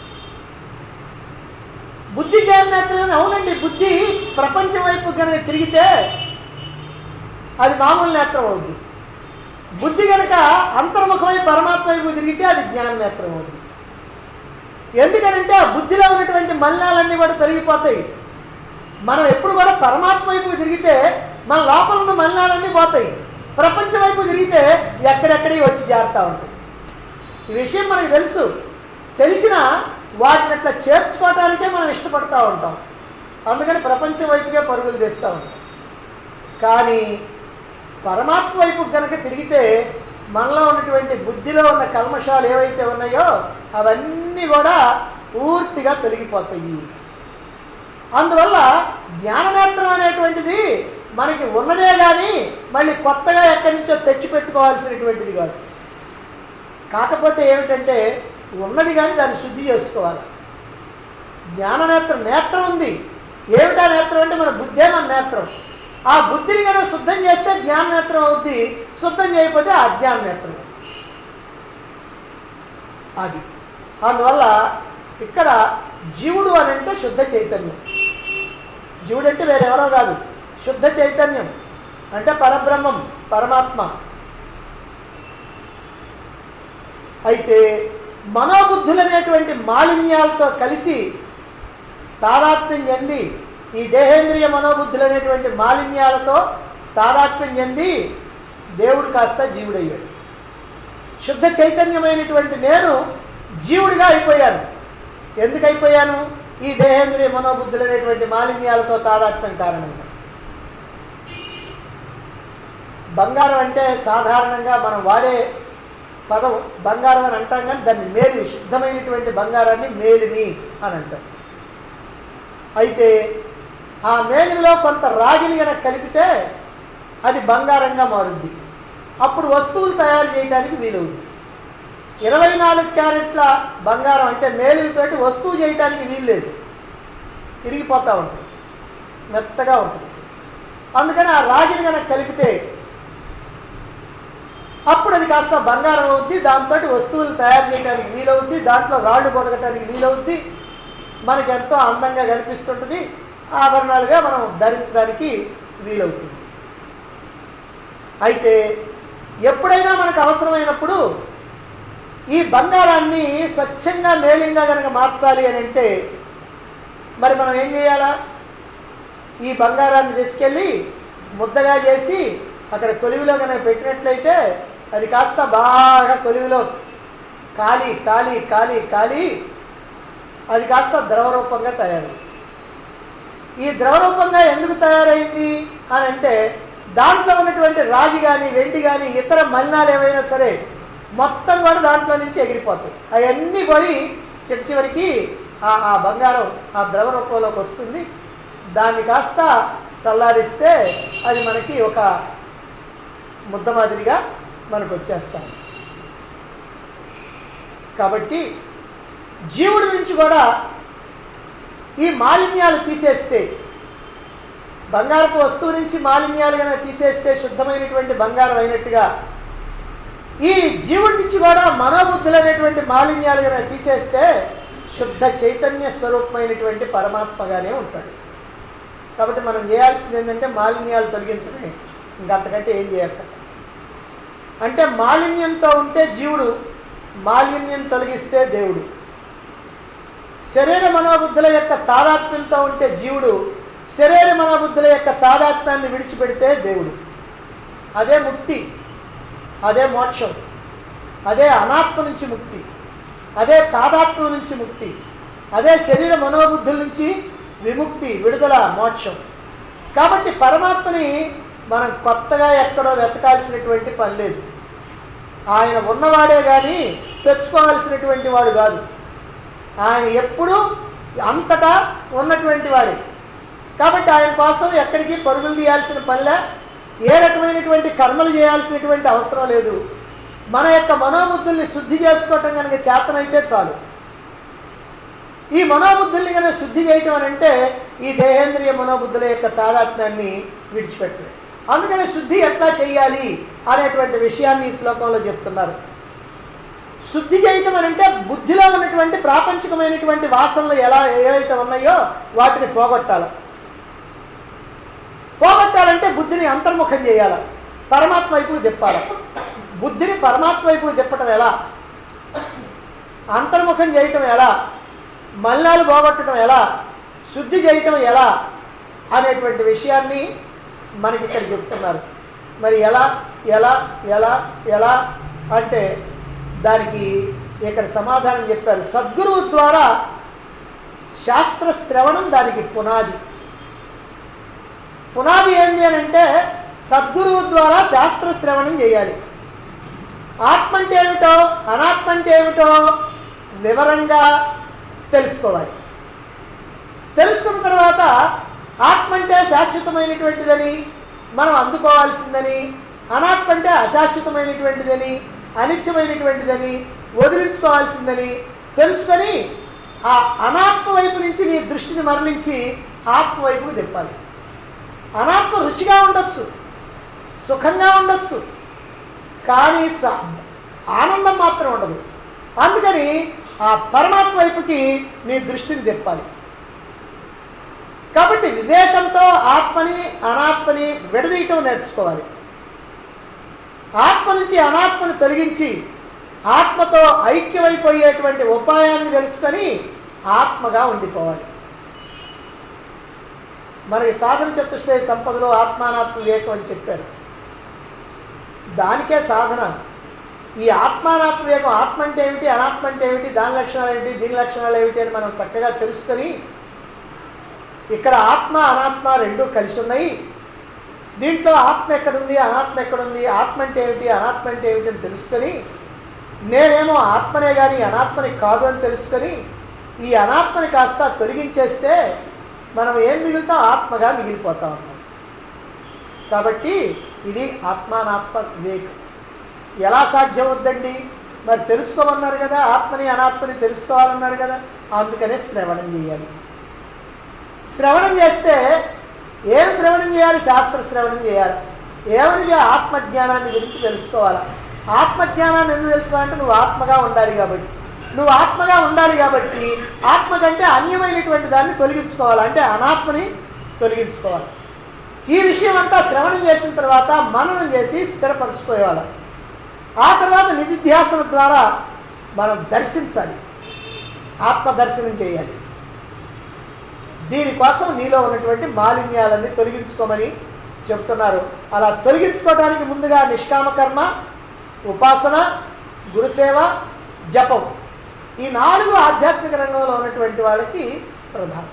A: బుద్ధి జ్ఞాననేత్రం అని అవునండి బుద్ధి ప్రపంచం వైపు కనుక తిరిగితే అది మామూలు నేత్రం అవుద్ది బుద్ధి కనుక అంతర్ముఖమై పరమాత్మ వైపు తిరిగితే అది జ్ఞాన నేత్రం అవుతుంది ఎందుకనంటే ఆ బుద్ధిలో ఉన్నటువంటి మలినాలన్నీ కూడా తొలగిపోతాయి మనం ఎప్పుడు కూడా పరమాత్మ వైపు తిరిగితే మన లోపల ఉన్న మలినాలన్నీ పోతాయి ప్రపంచం వైపు తిరిగితే ఎక్కడెక్కడికి వచ్చి చేరుతూ ఉంటాయి ఈ విషయం మనకు తెలుసు తెలిసిన వాటిని అట్లా చేర్చుకోవటానికే మనం ఇష్టపడతా ఉంటాం అందుకని ప్రపంచం వైపుకే పరుగులు తీస్తూ ఉంటాం కానీ పరమాత్మ వైపు కనుక తిరిగితే మనలో ఉన్నటువంటి బుద్ధిలో ఉన్న కల్మషాలు ఏవైతే ఉన్నాయో అవన్నీ కూడా పూర్తిగా తొలగిపోతాయి అందువల్ల జ్ఞాననేత్రం అనేటువంటిది మనకి ఉన్నదే కానీ మళ్ళీ కొత్తగా ఎక్కడి నుంచో తెచ్చిపెట్టుకోవాల్సినటువంటిది కాదు కాకపోతే ఏమిటంటే ఉన్నది కానీ దాన్ని శుద్ధి చేసుకోవాలి జ్ఞాననేత్రం నేత్రం ఉంది ఏమిటా నేత్రం అంటే మన బుద్ధే మన నేత్రం ఆ బుద్ధిని కనుక శుద్ధం చేస్తే జ్ఞాన నేత్రం అవుద్ది శుద్ధం చేయకపోతే అజ్ఞాన నేత్రం అది అందువల్ల ఇక్కడ జీవుడు అని అంటే శుద్ధ చైతన్యం జీవుడు అంటే వేరెవరో కాదు శుద్ధ చైతన్యం అంటే పరబ్రహ్మం పరమాత్మ అయితే మనోబుద్ధులు అనేటువంటి మాలిన్యాలతో కలిసి తాదాత్మ్యం చెంది ఈ దేహేంద్రియ మనోబుద్ధులు అనేటువంటి మాలిన్యాలతో తాదాత్మ్యం చెంది దేవుడు కాస్త జీవుడయ్యాడు శుద్ధ చైతన్యమైనటువంటి నేను జీవుడిగా అయిపోయాను ఎందుకు అయిపోయాను ఈ దేహేంద్రియ మనోబుద్ధులు అనేటువంటి మాలిన్యాలతో తాదాత్మ్యం కారణంగా బంగారం అంటే సాధారణంగా మనం వాడే పదం బంగారం అని అంటాం కానీ దాన్ని మేలు శుద్ధమైనటువంటి బంగారాన్ని మేలిమి అని అంటాం అయితే ఆ మేలిమిలో కొంత రాగిని కనుక కలిపితే అది బంగారంగా మారుద్ది అప్పుడు వస్తువులు తయారు చేయడానికి వీలవుద్ది ఇరవై నాలుగు క్యారెట్ల బంగారం అంటే మేలిమితోటి వస్తువు చేయడానికి వీల్లేదు తిరిగిపోతూ ఉంటుంది మెత్తగా ఉంటుంది అందుకని ఆ రాగిని కనుక కలిపితే అప్పుడు అది కాస్త బంగారం అవుద్ది దాంతో వస్తువులు తయారు చేయడానికి వీలవుద్ది దాంట్లో రాళ్ళు బొదగటానికి వీలవుద్ది మనకి ఎంతో అందంగా కనిపిస్తుంటుంది ఆభరణాలుగా మనం ధరించడానికి వీలవుతుంది అయితే ఎప్పుడైనా మనకు అవసరమైనప్పుడు ఈ బంగారాన్ని స్వచ్ఛంగా మేలింగా కనుక మార్చాలి అని అంటే మరి మనం ఏం చేయాలా ఈ బంగారాన్ని తీసుకెళ్ళి ముద్దగా చేసి అక్కడ కొలివిలో కనుక పెట్టినట్లయితే అది కాస్త బాగా కొలివిలో కాలి కాలి కాలి కాలి అది కాస్త ద్రవరూపంగా తయారు ఈ ద్రవరూపంగా ఎందుకు తయారైంది అని అంటే దాంట్లో ఉన్నటువంటి రాగి కానీ వెండి కానీ ఇతర మలినాలు ఏవైనా సరే మొత్తం కూడా దాంట్లో నుంచి ఎగిరిపోతాయి అవన్నీ పోయి చిట్ట చివరికి ఆ ఆ బంగారం ఆ ద్రవ రూపంలోకి వస్తుంది దాన్ని కాస్త చల్లారిస్తే అది మనకి ఒక ముద్ద మాదిరిగా మనకు వచ్చేస్తాం కాబట్టి జీవుడి నుంచి కూడా ఈ మాలిన్యాలు తీసేస్తే బంగారపు వస్తువు నుంచి మాలిన్యాలు కనుక తీసేస్తే శుద్ధమైనటువంటి బంగారం అయినట్టుగా ఈ జీవుడి నుంచి కూడా మనోబుద్ధులు అనేటువంటి మాలిన్యాలు కనుక తీసేస్తే శుద్ధ చైతన్య స్వరూపమైనటువంటి పరమాత్మగానే ఉంటాడు కాబట్టి మనం చేయాల్సింది ఏంటంటే మాలిన్యాలు తొలగించడమే ఇంకంతకంటే ఏం చేయక అంటే మాలిన్యంతో ఉంటే జీవుడు మాలిన్యం తొలగిస్తే దేవుడు శరీర మనోబుద్ధుల యొక్క తాదాత్మ్యంతో ఉంటే జీవుడు శరీర మనోబుద్ధుల యొక్క తాదాత్మ్యాన్ని విడిచిపెడితే దేవుడు అదే ముక్తి అదే మోక్షం అదే అనాత్మ నుంచి ముక్తి అదే తాదాత్మ్యం నుంచి ముక్తి అదే శరీర మనోబుద్ధుల నుంచి విముక్తి విడుదల మోక్షం కాబట్టి పరమాత్మని మనం కొత్తగా ఎక్కడో వెతకాల్సినటువంటి పని లేదు ఆయన ఉన్నవాడే కానీ తెచ్చుకోవాల్సినటువంటి వాడు కాదు ఆయన ఎప్పుడూ అంతటా ఉన్నటువంటి వాడే కాబట్టి ఆయన కోసం ఎక్కడికి పరుగులు తీయాల్సిన పనిలే ఏ రకమైనటువంటి కర్మలు చేయాల్సినటువంటి అవసరం లేదు మన యొక్క మనోబుద్ధుల్ని శుద్ధి చేసుకోవటం కనుక చేతనైతే చాలు ఈ మనోబుద్ధుల్ని కనుక శుద్ధి చేయటం అని అంటే ఈ దేహేంద్రియ మనోబుద్ధుల యొక్క తాదాత్మ్యాన్ని విడిచిపెట్టలేదు అందుకని శుద్ధి ఎట్లా చేయాలి అనేటువంటి విషయాన్ని ఈ శ్లోకంలో చెప్తున్నారు శుద్ధి చేయటం అని అంటే బుద్ధిలో ఉన్నటువంటి ప్రాపంచికమైనటువంటి వాసనలు ఎలా ఏవైతే ఉన్నాయో వాటిని పోగొట్టాలి పోగొట్టాలంటే బుద్ధిని అంతర్ముఖం చేయాలి పరమాత్మ వైపుకు తిప్పాలి బుద్ధిని పరమాత్మ వైపుకు తిప్పటం ఎలా అంతర్ముఖం చేయటం ఎలా మల్లాలు పోగొట్టడం ఎలా శుద్ధి చేయటం ఎలా అనేటువంటి విషయాన్ని మనకి ఇక్కడ చెప్తున్నారు మరి ఎలా ఎలా ఎలా ఎలా అంటే దానికి ఇక్కడ సమాధానం చెప్పారు సద్గురువు ద్వారా శాస్త్ర శ్రవణం దానికి పునాది పునాది ఏంటి అని అంటే సద్గురువు ద్వారా శాస్త్ర శ్రవణం చేయాలి ఆత్మ అంటే ఏమిటో అనాత్మ అంటే ఏమిటో వివరంగా తెలుసుకోవాలి తెలుసుకున్న తర్వాత ఆత్మ అంటే శాశ్వతమైనటువంటిదని మనం అందుకోవాల్సిందని అనాత్మ అంటే అశాశ్వతమైనటువంటిదని అనిత్యమైనటువంటిదని వదిలించుకోవాల్సిందని తెలుసుకొని ఆ అనాత్మ వైపు నుంచి నీ దృష్టిని మరలించి ఆత్మ వైపుకు తిప్పాలి అనాత్మ రుచిగా ఉండొచ్చు సుఖంగా ఉండొచ్చు కానీ స- ఆనందం మాత్రం ఉండదు అందుకని ఆ పరమాత్మ వైపుకి నీ దృష్టిని తిప్పాలి కాబట్టి వివేకంతో ఆత్మని అనాత్మని విడదీయటం నేర్చుకోవాలి ఆత్మ నుంచి అనాత్మని తొలగించి ఆత్మతో ఐక్యమైపోయేటువంటి ఉపాయాన్ని తెలుసుకొని ఆత్మగా ఉండిపోవాలి మనకి సాధన చతుష్టయ సంపదలో ఆత్మానాత్మ వివేకం అని చెప్పారు దానికే సాధన ఈ ఆత్మానాత్మ వివేకం ఆత్మ అంటే ఏమిటి అనాత్మ అంటే ఏమిటి దాని లక్షణాలు ఏమిటి దీని లక్షణాలు ఏమిటి అని మనం చక్కగా తెలుసుకొని ఇక్కడ ఆత్మ అనాత్మ రెండు కలిసి ఉన్నాయి దీంట్లో ఆత్మ ఎక్కడుంది అనాత్మ ఎక్కడుంది ఆత్మ అంటే ఏమిటి అనాత్మ అంటే ఏమిటి అని తెలుసుకొని నేనేమో ఆత్మనే కానీ అనాత్మని కాదు అని తెలుసుకొని ఈ అనాత్మని కాస్త తొలగించేస్తే మనం ఏం మిగులుతాం ఆత్మగా మిగిలిపోతాం అన్నమాట కాబట్టి ఇది ఆత్మానాత్మ వివేకం ఎలా సాధ్యం అవుద్దండి మరి తెలుసుకోమన్నారు కదా ఆత్మని అనాత్మని తెలుసుకోవాలన్నారు కదా అందుకనే శ్రవణం చేయాలి శ్రవణం చేస్తే ఏం శ్రవణం చేయాలి శాస్త్ర శ్రవణం చేయాలి ఏమని చేయాలి? ఆత్మజ్ఞానాన్ని గురించి తెలుసుకోవాలి ఆత్మజ్ఞానాన్ని ఎందుకు తెలుసుకోవాలంటే నువ్వు ఆత్మగా ఉండాలి కాబట్టి నువ్వు ఆత్మగా ఉండాలి కాబట్టి ఆత్మ కంటే అన్యమైనటువంటి దాన్ని తొలగించుకోవాలి అంటే అనాత్మని తొలగించుకోవాలి ఈ విషయం అంతా శ్రవణం చేసిన తర్వాత మననం చేసి స్థిరపరచుకోవాలి ఆ తర్వాత నిధిధ్యాసన ద్వారా మనం దర్శించాలి ఆత్మ దర్శనం చేయాలి దీనికోసం నీలో ఉన్నటువంటి మాలిన్యాలన్నీ తొలగించుకోమని చెప్తున్నారు అలా తొలగించుకోవడానికి ముందుగా నిష్కామ కర్మ ఉపాసన గురుసేవ జపం ఈ నాలుగు ఆధ్యాత్మిక రంగంలో ఉన్నటువంటి వాళ్ళకి ప్రధానం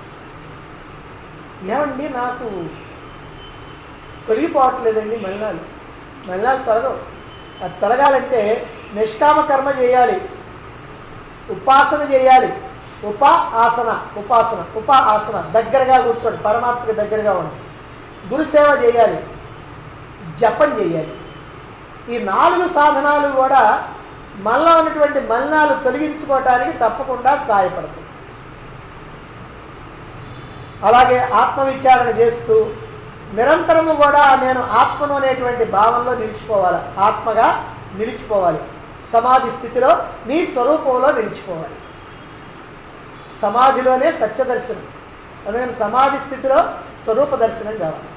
A: ఏమండి నాకు తొలగిపోవట్లేదండి మలినాలు మలినాలు తొలగవు అది తొలగాలంటే నిష్కామ కర్మ చేయాలి ఉపాసన చేయాలి ఉప ఆసన ఉపాసన ఉప ఆసన దగ్గరగా కూర్చోండి పరమాత్మకి దగ్గరగా ఉండి గురుసేవ చేయాలి జపం చేయాలి ఈ నాలుగు సాధనాలు కూడా మనలో ఉన్నటువంటి మలినాలు తొలగించుకోవటానికి తప్పకుండా సహాయపడతాయి అలాగే ఆత్మవిచారణ చేస్తూ నిరంతరము కూడా నేను ఆత్మను అనేటువంటి భావంలో నిలిచిపోవాలి ఆత్మగా నిలిచిపోవాలి సమాధి స్థితిలో నీ స్వరూపంలో నిలిచిపోవాలి సమాధిలోనే సత్య దర్శనం అందుకని సమాధి స్థితిలో స్వరూప దర్శనం కావాలి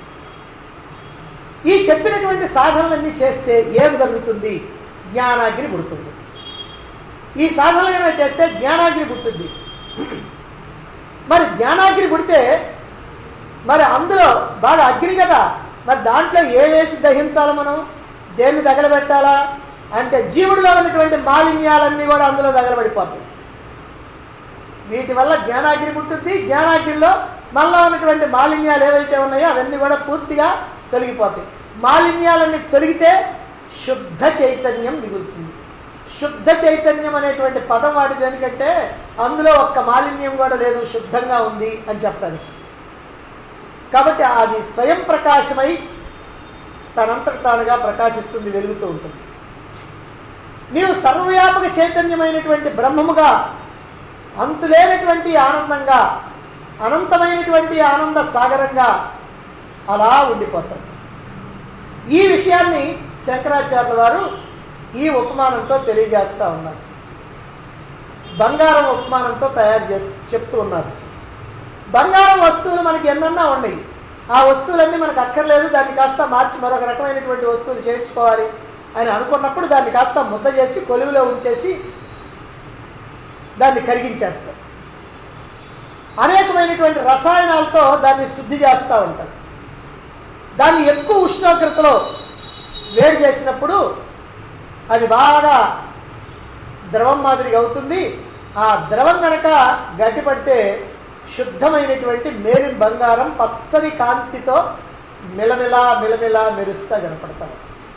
A: ఈ చెప్పినటువంటి సాధనలన్నీ చేస్తే ఏం జరుగుతుంది జ్ఞానాగ్ని పుడుతుంది ఈ సాధనలు చేస్తే జ్ఞానాగ్ని పుట్టింది మరి జ్ఞానాగ్ని పుడితే మరి అందులో బాగా అగ్ని కదా మరి దాంట్లో ఏ వేసి దహించాలి మనం దేన్ని తగలబెట్టాలా అంటే జీవుడిలో ఉన్నటువంటి మాలిన్యాలన్నీ కూడా అందులో తగలబడిపోతాయి వీటి వల్ల జ్ఞానాగ్ని పుట్టుద్ది జ్ఞానాగ్నిలో మళ్ళా ఉన్నటువంటి మాలిన్యాలు ఏవైతే ఉన్నాయో అవన్నీ కూడా పూర్తిగా తొలగిపోతాయి మాలిన్యాలన్నీ తొలగితే శుద్ధ చైతన్యం మిగులుతుంది శుద్ధ చైతన్యం అనేటువంటి పదం వాడి దేనికంటే అందులో ఒక్క మాలిన్యం కూడా లేదు శుద్ధంగా ఉంది అని చెప్పడానికి కాబట్టి అది స్వయం ప్రకాశమై తనంతట తానుగా ప్రకాశిస్తుంది వెలుగుతూ ఉంటుంది నీవు సర్వవ్యాపక చైతన్యమైనటువంటి బ్రహ్మముగా అంతులేనటువంటి ఆనందంగా అనంతమైనటువంటి ఆనంద సాగరంగా అలా ఉండిపోతాడు ఈ విషయాన్ని శంకరాచార్యుల వారు ఈ ఉపమానంతో తెలియజేస్తూ ఉన్నారు బంగారం ఉపమానంతో తయారు చేస్తూ చెప్తూ ఉన్నారు బంగారం వస్తువులు మనకి ఎన్నన్నా ఉన్నాయి ఆ వస్తువులన్నీ మనకు అక్కర్లేదు దాన్ని కాస్త మార్చి మరొక రకమైనటువంటి వస్తువులు చేర్చుకోవాలి అని అనుకున్నప్పుడు దాన్ని కాస్త ముద్ద చేసి కొలువులో ఉంచేసి దాన్ని కరిగించేస్తాం అనేకమైనటువంటి రసాయనాలతో దాన్ని శుద్ధి చేస్తూ ఉంటారు దాన్ని ఎక్కువ ఉష్ణోగ్రతలో వేడి చేసినప్పుడు అది బాగా ద్రవం మాదిరిగా అవుతుంది ఆ ద్రవం కనుక గట్టిపడితే శుద్ధమైనటువంటి మేలిం బంగారం పచ్చని కాంతితో మిలమిలా మిలమిలా మెరుస్తా కనపడతాం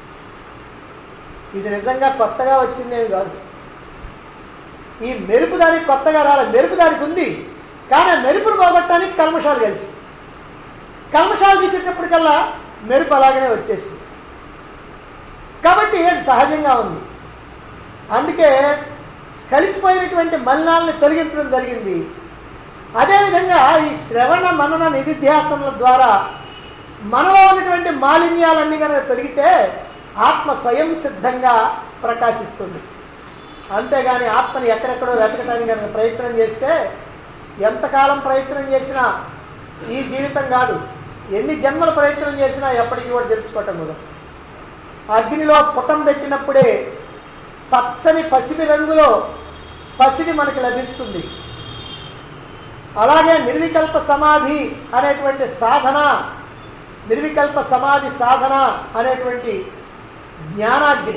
A: ఇది నిజంగా కొత్తగా వచ్చిందేమి కాదు ఈ మెరుపు దానికి కొత్తగా రాలే మెరుపు దానికి ఉంది కానీ ఆ మెరుపును పోగొట్టడానికి కల్మషాలు కలిసి కల్మషాలు తీసేటప్పటికల్లా మెరుపు అలాగనే వచ్చేసింది కాబట్టి అది సహజంగా ఉంది అందుకే కలిసిపోయినటువంటి మలినాలని తొలగించడం జరిగింది అదేవిధంగా ఈ శ్రవణ మనన నిధిధ్యాసనల ద్వారా మనలో ఉన్నటువంటి మాలిన్యాలన్నీ కనుక తొలగితే ఆత్మ స్వయం సిద్ధంగా ప్రకాశిస్తుంది అంతేగాని ఆత్మని ఎక్కడెక్కడో వెతకడానికి కనుక ప్రయత్నం చేస్తే ఎంతకాలం ప్రయత్నం చేసినా ఈ జీవితం కాదు ఎన్ని జన్మల ప్రయత్నం చేసినా ఎప్పటికీ కూడా తెలుసుకోవటం కుదరదు అగ్నిలో పుటం పెట్టినప్పుడే పచ్చని పసిమి రంగులో పసిడి మనకి లభిస్తుంది అలాగే నిర్వికల్ప సమాధి అనేటువంటి సాధన నిర్వికల్ప సమాధి సాధన అనేటువంటి జ్ఞానాగ్ని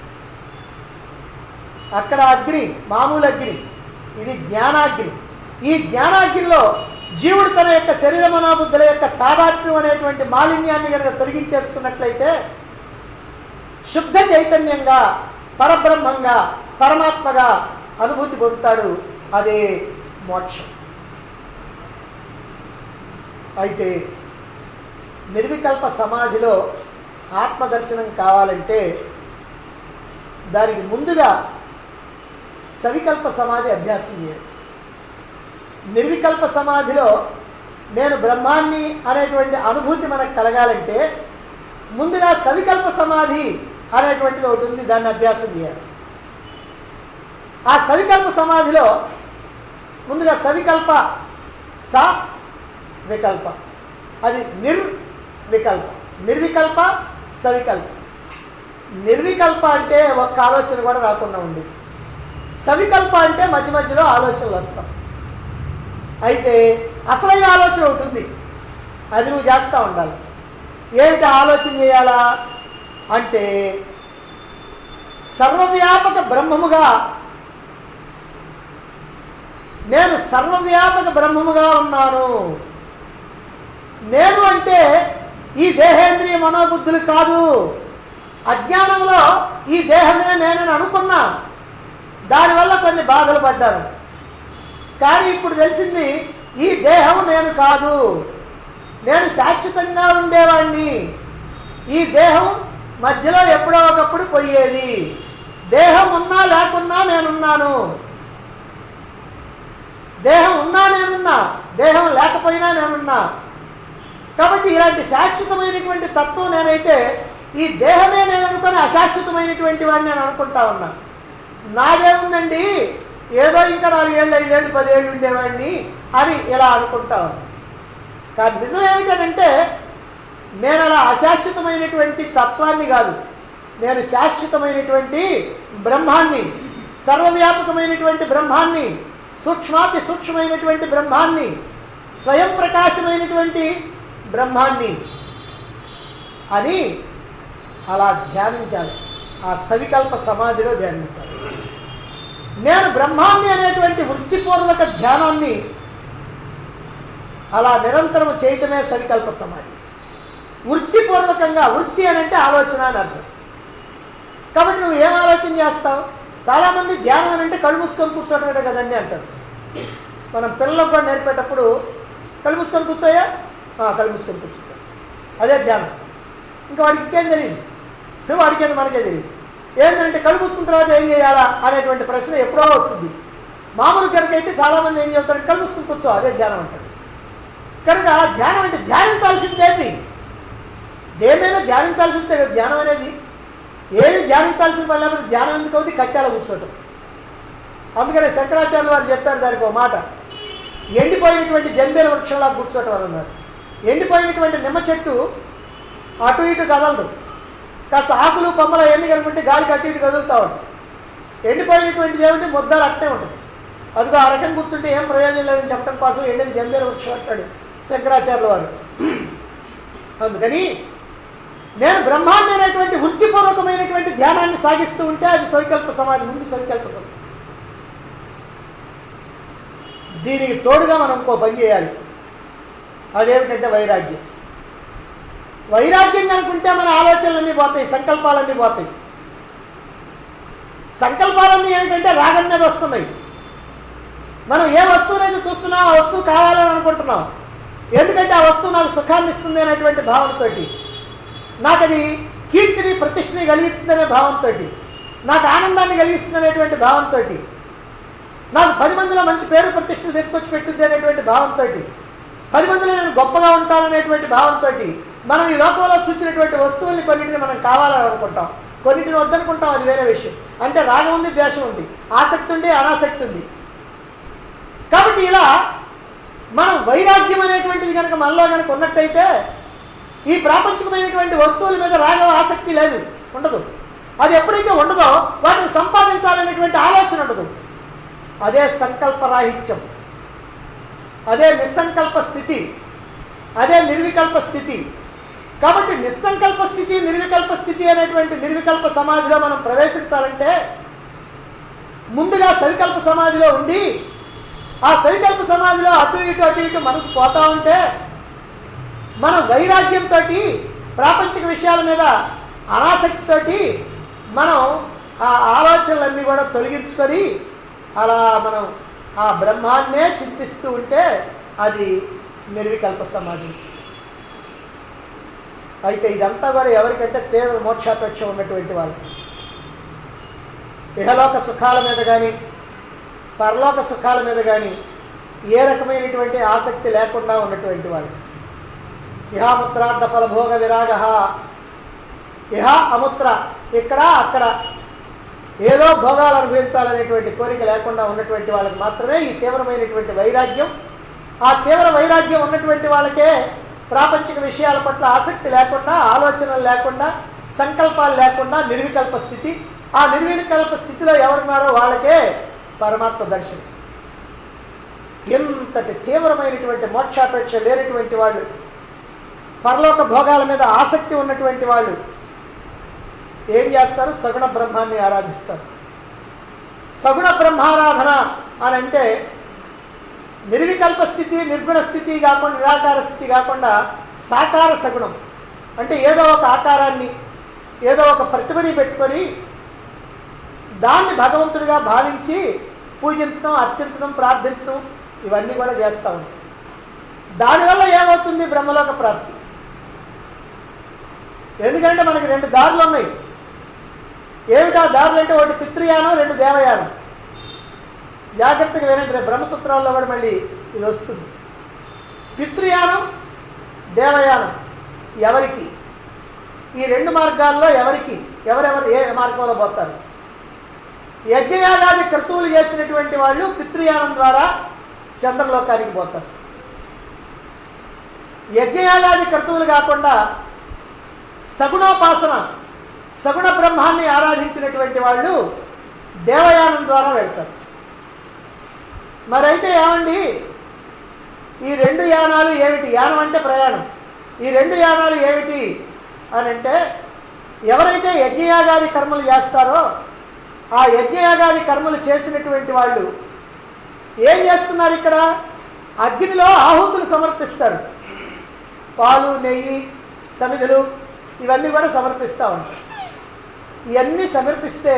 A: అక్కడ అగ్ని మామూలు అగ్ని ఇది జ్ఞానాగ్ని ఈ జ్ఞానాగ్నిలో జీవుడు తన యొక్క శరీర మనోబుద్ధుల యొక్క తాదాత్మ్యం అనేటువంటి మాలిన్యాన్ని కనుక తొలగించేసుకున్నట్లయితే శుద్ధ చైతన్యంగా పరబ్రహ్మంగా పరమాత్మగా అనుభూతి పొందుతాడు అదే మోక్షం అయితే నిర్వికల్ప సమాధిలో ఆత్మదర్శనం కావాలంటే దానికి ముందుగా సవికల్ప సమాధి అభ్యాసం చేయాలి నిర్వికల్ప సమాధిలో నేను బ్రహ్మాన్ని అనేటువంటి అనుభూతి మనకు కలగాలంటే ముందుగా సవికల్ప సమాధి అనేటువంటిది ఒకటి ఉంది దాన్ని అభ్యాసం చేయాలి ఆ సవికల్ప సమాధిలో ముందుగా సవికల్ప స వికల్ప అది నిర్వికల్ప నిర్వికల్ప సవికల్ప నిర్వికల్ప అంటే ఒక్క ఆలోచన కూడా రాకుండా ఉంది సవికల్ప అంటే మధ్య మధ్యలో ఆలోచనలు వస్తాం అయితే అసలైన ఆలోచన ఒకటి ఉంది అది నువ్వు చేస్తూ ఉండాలి ఏమిటి ఆలోచన చేయాలా అంటే సర్వవ్యాపక బ్రహ్మముగా నేను సర్వవ్యాపక బ్రహ్మముగా ఉన్నాను నేను అంటే ఈ దేహేంద్రియ మనోబుద్ధులు కాదు అజ్ఞానంలో ఈ దేహమే నేనని అనుకున్నా దానివల్ల కొన్ని బాధలు పడ్డాను కానీ ఇప్పుడు తెలిసింది ఈ దేహం నేను కాదు నేను శాశ్వతంగా ఉండేవాడిని ఈ దేహం మధ్యలో ఎప్పుడో ఒకప్పుడు పోయేది దేహం ఉన్నా లేకున్నా నేనున్నాను దేహం ఉన్నా నేనున్నా దేహం లేకపోయినా నేనున్నా కాబట్టి ఇలాంటి శాశ్వతమైనటువంటి తత్వం నేనైతే ఈ దేహమే నేను అనుకుని అశాశ్వతమైనటువంటి వాడిని నేను అనుకుంటా ఉన్నా నాదేముందండి ఏదో ఇంకా నాలుగేళ్ళు ఐదేళ్ళు పదేళ్ళు ఉండేవాడిని అని ఇలా అనుకుంటా ఉన్నా కానీ నిజం ఏమిటంటే నేను అలా అశాశ్వతమైనటువంటి తత్వాన్ని కాదు నేను శాశ్వతమైనటువంటి బ్రహ్మాన్ని సర్వవ్యాపకమైనటువంటి బ్రహ్మాన్ని సూక్ష్మాతి సూక్ష్మమైనటువంటి బ్రహ్మాన్ని స్వయం ప్రకాశమైనటువంటి బ్రహ్మాన్ని అని అలా ధ్యానించాలి ఆ సవికల్ప సమాధిలో ధ్యానించాలి నేను బ్రహ్మాన్ని అనేటువంటి వృత్తిపూర్వక ధ్యానాన్ని అలా నిరంతరం చేయటమే సవికల్ప సమాధి వృత్తిపూర్వకంగా వృత్తి అని అంటే ఆలోచన అని అర్థం కాబట్టి నువ్వు ఏం ఆలోచన చేస్తావు చాలామంది ధ్యానం అని అంటే కళ్ళు మూసుకొని కూర్చోటమే కదండి అంటారు మనం పిల్లలకు కూడా నేర్పేటప్పుడు కళ్ళు మూసుకొని కూర్చోయా ఆ, కళ్ళు మూసుకొని కూర్చుంటాం అదే ధ్యానం ఇంకా వాడికి ఇంకేం తెలియదు నువ్వు వాడికి ఏంది మనకే తెలియదు ఏంటంటే కళ్ళు మూసుకున్న తర్వాత ఏం చేయాలా అనేటువంటి ప్రశ్న ఎప్పుడో వస్తుంది మామూలు కనుక అయితే చాలామంది ఏం చెప్తారు కళ్ళు మూసుకుని కూర్చో అదే ధ్యానం అంటారు కనుక ధ్యానం అంటే ధ్యానించాల్సిందేంటి దేన్నైనా ధ్యానించాల్సి వస్తే కదా ధ్యానం అనేది ఏమి ధ్యానించాల్సిన పని లేకపోతే ధ్యానం ఎందుకు అవుతుంది కట్టాల కూర్చోటం అందుకనే శంకరాచార్యులు వారు చెప్పారు దానికి ఒక మాట ఎండిపోయినటువంటి జంబేల వృక్షంలా కూర్చోటం అని అన్నారు ఎండిపోయినటువంటి నిమ్మ చెట్టు అటు ఇటు కదలదు కాస్త ఆకులు కొమ్మలు ఎన్ని కనుకుంటే గాలికి అటు ఇటు కదులుతూ ఉంటాయి ఎండిపోయినటువంటిది ఏమిటి ముద్దలు అట్టే ఉంటుంది అదిగో ఆ రకం కూర్చుంటే ఏం ప్రయోజనం లేదని చెప్పడం కోసం ఎండిన జంబేల వృక్షం అంటాడు శంకరాచార్యుల వారు అందుకని నేను బ్రహ్మాండ అనేటువంటి వృత్తిపూర్వకమైనటువంటి ధ్యానాన్ని సాగిస్తూ ఉంటే అది సవికల్ప సమాధి ముందు సవికల్ప సమాధి దీనికి తోడుగా మనం ఇంకో పని చేయాలి అదేమిటంటే వైరాగ్యం వైరాగ్యం కనుకుంటే మన ఆలోచనలన్నీ పోతాయి సంకల్పాలన్నీ పోతాయి సంకల్పాలన్నీ ఏమిటంటే రాగం మీద వస్తున్నాయి మనం ఏ వస్తువునైతే చూస్తున్నాం ఆ వస్తువు కావాలని అనుకుంటున్నాం ఎందుకంటే ఆ వస్తువు నాకు సుఖాన్ని ఇస్తుంది అనేటువంటి భావనతోటి నాకు అది కీర్తిని ప్రతిష్టని కలిగిస్తుందనే భావంతో నాకు ఆనందాన్ని కలిగిస్తుంది అనేటువంటి భావంతో నాకు పది మందిలో మంచి పేరు ప్రతిష్టలు తీసుకొచ్చి పెట్టుద్ది అనేటువంటి భావంతో పది మందిలో నేను గొప్పగా ఉంటాననేటువంటి భావంతో మనం ఈ లోకంలో చూసినటువంటి వస్తువుల్ని కొన్నింటిని మనం కావాలని అనుకుంటాం కొన్నింటిని వద్దనుకుంటాం అది వేరే విషయం అంటే రాగం ఉంది ద్వేషం ఉంది ఆసక్తి ఉంది అనాసక్తి ఉంది కాబట్టి ఇలా మనం వైరాగ్యం అనేటువంటిది కనుక మనలో కనుక ఉన్నట్టయితే ఈ ప్రాపంచికమైనటువంటి వస్తువుల మీద రాగం ఆసక్తి లేదు ఉండదు అది ఎప్పుడైతే ఉండదో వాటిని సంపాదించాలనేటువంటి ఆలోచన ఉండదు అదే సంకల్పరాహిత్యం అదే నిస్సంకల్ప స్థితి అదే నిర్వికల్ప స్థితి కాబట్టి నిస్సంకల్ప స్థితి నిర్వికల్ప స్థితి అనేటువంటి నిర్వికల్ప సమాధిలో మనం ప్రవేశించాలంటే ముందుగా సవికల్ప సమాధిలో ఉండి ఆ సవికల్ప సమాధిలో అటు ఇటు అటు ఇటు మనసు పోతా ఉంటే మన వైరాగ్యంతో ప్రాపంచిక విషయాల మీద అనాసక్తితోటి మనం ఆ ఆలోచనలన్నీ కూడా తొలగించుకొని అలా మనం ఆ బ్రహ్మాన్నే చింతిస్తూ ఉంటే అది నిర్వికల్ప సమాధి అయితే ఇదంతా కూడా ఎవరికంటే తీవ్ర మోక్షాపేక్ష ఉన్నటువంటి వాళ్ళు ఇహలోక సుఖాల మీద కానీ పరలోక సుఖాల మీద కానీ ఏ రకమైనటువంటి ఆసక్తి లేకుండా ఉన్నటువంటి వాళ్ళు ఇహాముత్రార్థ ఫలభోగ విరాగ ఇహ అముత్ర ఇక్కడ అక్కడ ఏదో భోగాలు అనుభవించాలనేటువంటి కోరిక లేకుండా ఉన్నటువంటి వాళ్ళకి మాత్రమే ఈ తీవ్రమైనటువంటి వైరాగ్యం ఆ తీవ్ర వైరాగ్యం ఉన్నటువంటి వాళ్ళకే ప్రాపంచిక విషయాల పట్ల ఆసక్తి లేకుండా ఆలోచనలు లేకుండా సంకల్పాలు లేకుండా నిర్వికల్ప స్థితి ఆ నిర్వికల్ప స్థితిలో ఎవరున్నారో వాళ్ళకే పరమాత్మ దర్శనం ఎంతటి తీవ్రమైనటువంటి మోక్షాపేక్ష లేనటువంటి వాళ్ళు పరలోక భోగాల మీద ఆసక్తి ఉన్నటువంటి వాళ్ళు ఏం చేస్తారు సగుణ బ్రహ్మాన్ని ఆరాధిస్తారు సగుణ బ్రహ్మారాధన అని అంటే నిర్వికల్ప స్థితి నిర్గుణ స్థితి కాకుండా నిరాకార స్థితి కాకుండా సాకార సగుణం అంటే ఏదో ఒక ఆకారాన్ని ఏదో ఒక ప్రతిమని పెట్టుకొని దాన్ని భగవంతుడిగా భావించి పూజించడం అర్చించడం ప్రార్థించడం ఇవన్నీ కూడా చేస్తూ ఉంటాం దానివల్ల ఏమవుతుంది బ్రహ్మలోక ప్రాప్తి ఎందుకంటే మనకి రెండు దారులు ఉన్నాయి ఏమిటా దారులు అంటే ఒకటి పితృయానం రెండు దేవయానం జాగ్రత్తగా వినండి రేపు బ్రహ్మసూత్రాల్లో కూడా మళ్ళీ ఇది వస్తుంది పితృయానం దేవయానం ఎవరికి ఈ రెండు మార్గాల్లో ఎవరికి ఎవరెవరు ఏ మార్గంలో పోతారు యజ్ఞయాగాది క్రతువులు చేసినటువంటి వాళ్ళు పితృయానం ద్వారా చంద్రలోకానికి పోతారు యజ్ఞయాగాది క్రతువులు కాకుండా సగుణోపాసన సగుణ బ్రహ్మాన్ని ఆరాధించినటువంటి వాళ్ళు దేవయానం ద్వారా వెళ్తారు మరైతే ఏమండి ఈ రెండు యానాలు ఏమిటి యానం అంటే ప్రయాణం ఈ రెండు యానాలు ఏమిటి అని అంటే ఎవరైతే యజ్ఞయాగాది కర్మలు చేస్తారో ఆ యజ్ఞయాగాది కర్మలు చేసినటువంటి వాళ్ళు ఏం చేస్తున్నారు ఇక్కడ అగ్నిలో ఆహుతులు సమర్పిస్తారు పాలు నెయ్యి సమిధులు ఇవన్నీ కూడా సమర్పిస్తూ ఉంటారు ఇవన్నీ సమర్పిస్తే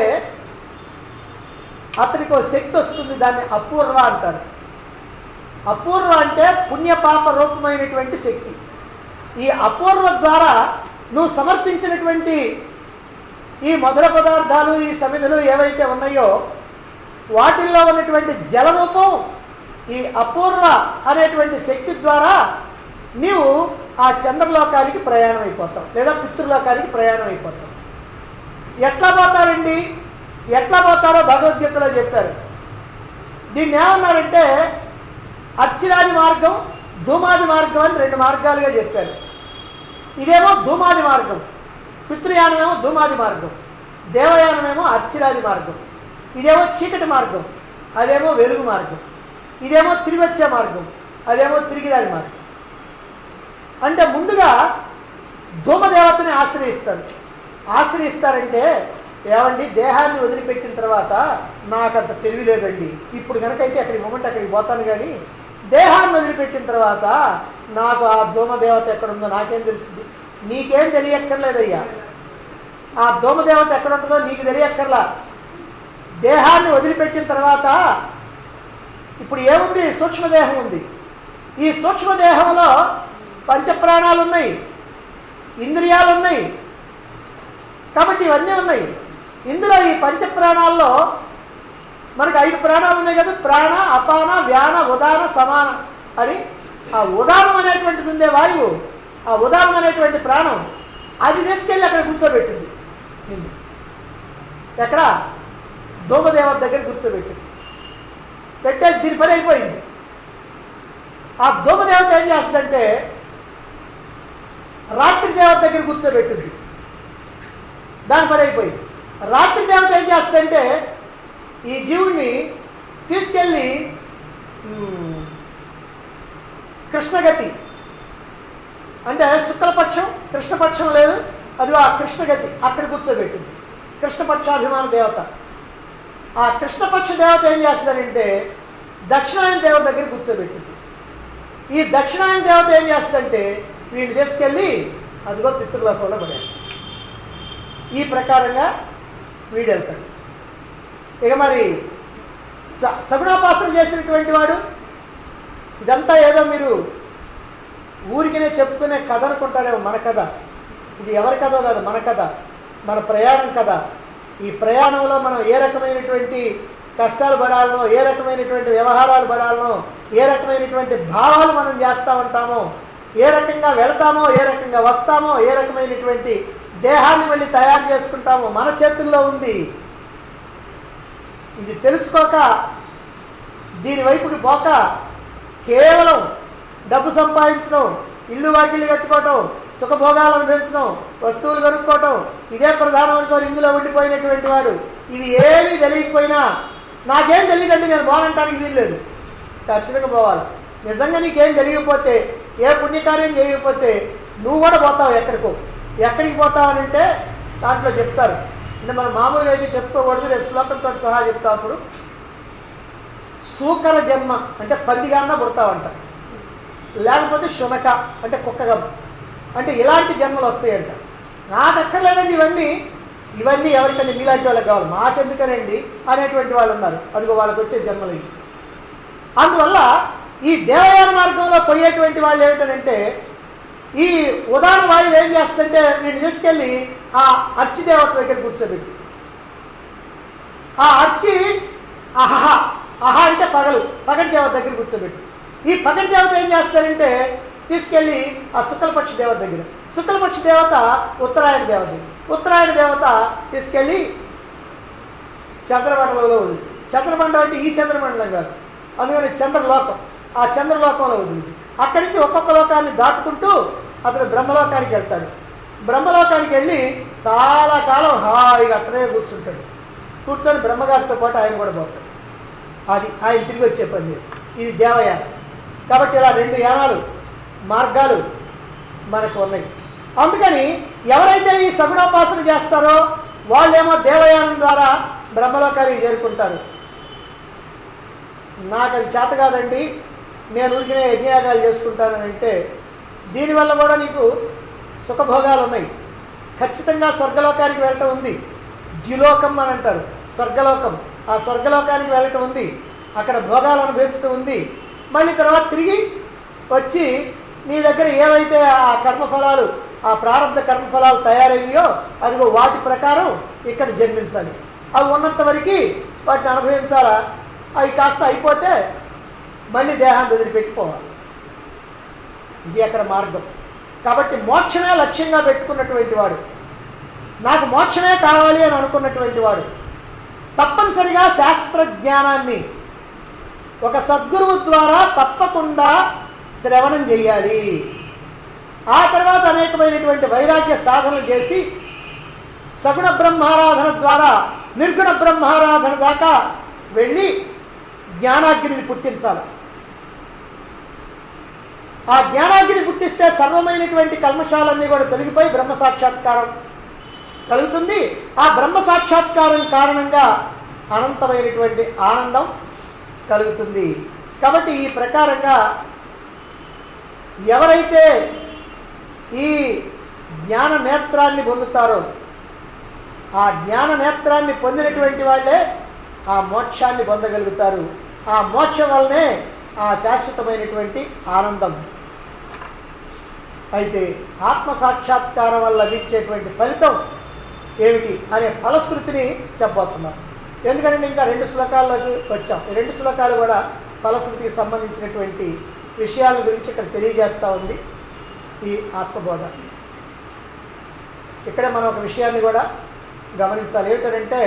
A: అతనికి ఒక శక్తి వస్తుంది దాన్ని అపూర్వ అంటారు అపూర్వ అంటే పుణ్యపాప రూపమైనటువంటి శక్తి ఈ అపూర్వ ద్వారా నువ్వు సమర్పించినటువంటి ఈ మధుర పదార్థాలు ఈ సమిధులు ఏవైతే ఉన్నాయో వాటిల్లో ఉన్నటువంటి జల రూపం ఈ అపూర్వ అనేటువంటి శక్తి ద్వారా నీవు ఆ చంద్రలోకానికి ప్రయాణం అయిపోతావు లేదా పితృలోకానికి ప్రయాణం అయిపోతావు ఎట్లా పోతారండి ఎట్లా పోతారో భగవద్గీతలో చెప్పారు దీన్ని ఏమన్నారంటే అచ్చిరాది మార్గం ధూమాది మార్గం అని రెండు మార్గాలుగా చెప్పారు ఇదేమో ధూమాది మార్గం పితృయానమేమో ధూమాది మార్గం దేవయానమేమో అచ్చిరాది మార్గం ఇదేమో చీకటి మార్గం అదేమో వెలుగు మార్గం ఇదేమో తిరిగి వచ్చే మార్గం అదేమో తిరిగిరాని మార్గం అంటే ముందుగా ధూమదేవతని ఆశ్రయిస్తారు ఆశ్రయిస్తారంటే ఏమండి దేహాన్ని వదిలిపెట్టిన తర్వాత నాకు అంత తెలివి లేదండి ఇప్పుడు కనుకైతే అక్కడికి మొమెంట్ అక్కడికి పోతాను కానీ దేహాన్ని వదిలిపెట్టిన తర్వాత నాకు ఆ ధూమదేవత ఎక్కడుందో నాకేం తెలుస్తుంది నీకేం తెలియక్కర్లేదయ్యా ఆ ధూమదేవత ఎక్కడ ఉంటుందో నీకు తెలియక్కర్లా దేహాన్ని వదిలిపెట్టిన తర్వాత ఇప్పుడు ఏముంది సూక్ష్మదేహం ఉంది ఈ సూక్ష్మదేహంలో పంచప్రాణాలు ఉన్నాయి ఇంద్రియాలు ఉన్నాయి కాబట్టి ఇవన్నీ ఉన్నాయి ఇందులో ఈ పంచప్రాణాల్లో మనకి ఐదు ప్రాణాలు ఉన్నాయి కదా ప్రాణ అపాన వ్యాన ఉదాన సమాన అని ఆ ఉదానం అనేటువంటిది ఉందే వాయువు ఆ ఉదాహరణ అనేటువంటి ప్రాణం అది తీసుకెళ్ళి అక్కడ కూర్చోబెట్టింది నిన్ను ఎక్కడ ధూమదేవత దగ్గర కూర్చోబెట్టింది పెట్టేసి దీని పని అయిపోయింది ఆ ధూమదేవత ఏం చేస్తుందంటే రాత్రి దేవత దగ్గర కూర్చోబెట్టింది దాని పని అయిపోయింది రాత్రి దేవత ఏం చేస్తుందంటే ఈ జీవుణ్ణి తీసుకెళ్ళి ఉమ్, కృష్ణగతి అంటే శుక్లపక్షం కృష్ణపక్షం లేదు అది ఆ కృష్ణగతి అక్కడ కూర్చోబెట్టింది కృష్ణపక్షాభిమాన దేవత ఆ కృష్ణపక్ష దేవత ఏం చేస్తుందంటే దక్షిణాయన దేవత దగ్గర కూర్చోబెట్టింది ఈ దక్షిణాయన దేవత ఏం చేస్తుందంటే వీడిని తీసుకెళ్ళి అదిగో పితృలోకంలో పడేస్తుంది ఈ ప్రకారంగా వీడు వెళ్తాడు ఇక మరి స- సగుణోపాసన చేసినటువంటి వాడు ఇదంతా ఏదో మీరు ఊరికినే చెప్పుకునే కథ అనుకుంటారేమో మన కథ ఇది ఎవరి కథో కాదు మన కథ మన ప్రయాణం కథ ఈ ప్రయాణంలో మనం ఏ రకమైనటువంటి కష్టాలు పడాలనో ఏ రకమైనటువంటి వ్యవహారాలు పడాలనో ఏ రకమైనటువంటి భావాలు మనం చేస్తూ ఉంటామో ఏ రకంగా వెళతామో ఏ రకంగా వస్తామో ఏ రకమైనటువంటి దేహాన్ని వెళ్ళి తయారు చేసుకుంటామో మన చేతుల్లో ఉంది ఇది తెలుసుకోక దీని వైపుకి పోక కేవలం డబ్బు సంపాదించడం ఇల్లు వాకిళ్ళు కట్టుకోవటం సుఖభోగాలను పెంచడం వస్తువులు కొనుక్కోవటం ఇదే ప్రధానం అనుకోని ఇందులో ఉండిపోయినటువంటి వాడు ఇవి ఏమీ తెలియకపోయినా నాకేం తెలియదండి నేను పోనంటానికి వీల్లేదు ఖచ్చితంగా పోవాలి నిజంగా నీకేం తెలియకపోతే ఏ పుణ్యకార్యం చేయకపోతే నువ్వు కూడా పోతావు ఎక్కడికో ఎక్కడికి పోతావు అని అంటే దాంట్లో చెప్తారు అంటే మనం మామూలుగా అయితే చెప్పుకోకూడదు రేపు శ్లోకంతో సహా చెప్తా అప్పుడు సూకర జన్మ అంటే పందిగాన్న పుడతావంట లేకపోతే శునక అంటే కుక్కగా అంటే ఇలాంటి జన్మలు వస్తాయంట నాకు అక్కర్లేదండి ఇవన్నీ ఇవన్నీ ఎవరికండి మీలాంటి వాళ్ళకి కావాలి మాకెందుకనండి అనేటువంటి వాళ్ళు ఉన్నారు అదిగో వాళ్ళకి వచ్చే జన్మలు ఇవి అందువల్ల ఈ దేవయాన మార్గంలో పోయేటువంటి వాళ్ళు ఏమిటనంటే ఈ ఉదాహరణ వాయువు ఏం చేస్తుందంటే వీడిని తీసుకెళ్ళి ఆ అర్చి దేవత దగ్గర కూర్చోబెట్టి ఆ అర్చి అహహ అహ అంటే పగలు పగటి దేవత దగ్గర కూర్చోబెట్టి ఈ పగటి దేవత ఏం చేస్తారంటే తీసుకెళ్ళి ఆ శుక్లపక్షి దేవత దగ్గర శుక్లపక్షి దేవత ఉత్తరాయణ దేవత దగ్గర ఉత్తరాయణ దేవత తీసుకెళ్ళి చంద్రమండలంలో వదిలి చంద్రమండలం అంటే ఈ చంద్రమండలం కాదు అందుకని చంద్రలోకం ఆ చంద్రలోకంలో వదిలింది అక్కడి నుంచి ఒక్కొక్క లోకాన్ని దాటుకుంటూ అతను బ్రహ్మలోకానికి వెళ్తాడు బ్రహ్మలోకానికి వెళ్ళి చాలా కాలం హాయిగా అక్కడే కూర్చుంటాడు కూర్చొని బ్రహ్మగారితో పాటు ఆయన కూడా పోతాడు అది ఆయన తిరిగి వచ్చే పని లేదు. ఇది దేవయానం కాబట్టి ఇలా రెండు యానాలు మార్గాలు మనకు ఉన్నాయి అందుకని ఎవరైతే ఈ సగుణోపాసన చేస్తారో వాళ్ళేమో దేవయానం ద్వారా బ్రహ్మలోకానికి చేరుకుంటారు నాకు అది చేత కాదండి నేను ఊరికినే యజ్ఞయాగాలు చేసుకుంటానని అంటే దీనివల్ల కూడా నీకు సుఖభోగాలు ఉన్నాయి ఖచ్చితంగా స్వర్గలోకానికి వెళ్ళటం ఉంది ద్యులోకం అని అంటారు స్వర్గలోకం ఆ స్వర్గలోకానికి వెళ్ళటం ఉంది అక్కడ భోగాలు అనుభవించడం ఉంది మళ్ళీ తర్వాత తిరిగి వచ్చి నీ దగ్గర ఏవైతే ఆ కర్మఫలాలు ఆ ప్రారంభ కర్మఫలాలు తయారయ్యాయో అదిగో వాటి ప్రకారం ఇక్కడ జన్మించాలి అవి ఉన్నంత వరకు వాటిని అనుభవించాలా అవి కాస్త అయిపోతే మళ్ళీ దేహాన్ని వదిలిపెట్టుకోవాలి ఇది అక్కడ మార్గం కాబట్టి మోక్షమే లక్ష్యంగా పెట్టుకున్నటువంటి వాడు నాకు మోక్షమే కావాలి అని అనుకున్నటువంటి వాడు తప్పనిసరిగా శాస్త్ర జ్ఞానాన్ని ఒక సద్గురువు ద్వారా తప్పకుండా శ్రవణం చేయాలి ఆ తర్వాత అనేకమైనటువంటి వైరాగ్య సాధనలు చేసి సగుణ బ్రహ్మారాధన ద్వారా నిర్గుణ బ్రహ్మారాధన దాకా వెళ్ళి జ్ఞానాగ్నిని పుట్టించాలి ఆ జ్ఞానాగ్ని పుట్టిస్తే సర్వమైనటువంటి కల్మషాలన్నీ కూడా తొలగిపోయి బ్రహ్మ సాక్షాత్కారం కలుగుతుంది ఆ బ్రహ్మ సాక్షాత్కారం కారణంగా అనంతమైనటువంటి ఆనందం కలుగుతుంది కాబట్టి ఈ ప్రకారంగా ఎవరైతే ఈ జ్ఞాన నేత్రాన్ని పొందుతారో ఆ జ్ఞాన నేత్రాన్ని పొందినటువంటి వాళ్ళే ఆ మోక్షాన్ని పొందగలుగుతారు ఆ మోక్షం వల్లనే ఆ శాశ్వతమైనటువంటి ఆనందం అయితే ఆత్మ సాక్షాత్కారం వల్ల లభించేటువంటి ఫలితం ఏమిటి అనే ఫలశ్రుతిని చెప్పబోతున్నాం ఎందుకంటే ఇంకా రెండు శ్లోకాల్లోకి వచ్చాం ఈ రెండు శ్లోకాలు కూడా ఫలశ్రుతికి సంబంధించినటువంటి విషయాల గురించి ఇక్కడ తెలియజేస్తూ ఉంది ఈ ఆత్మబోధ ఇక్కడే మనం ఒక విషయాన్ని కూడా గమనించాలి ఏమిటంటే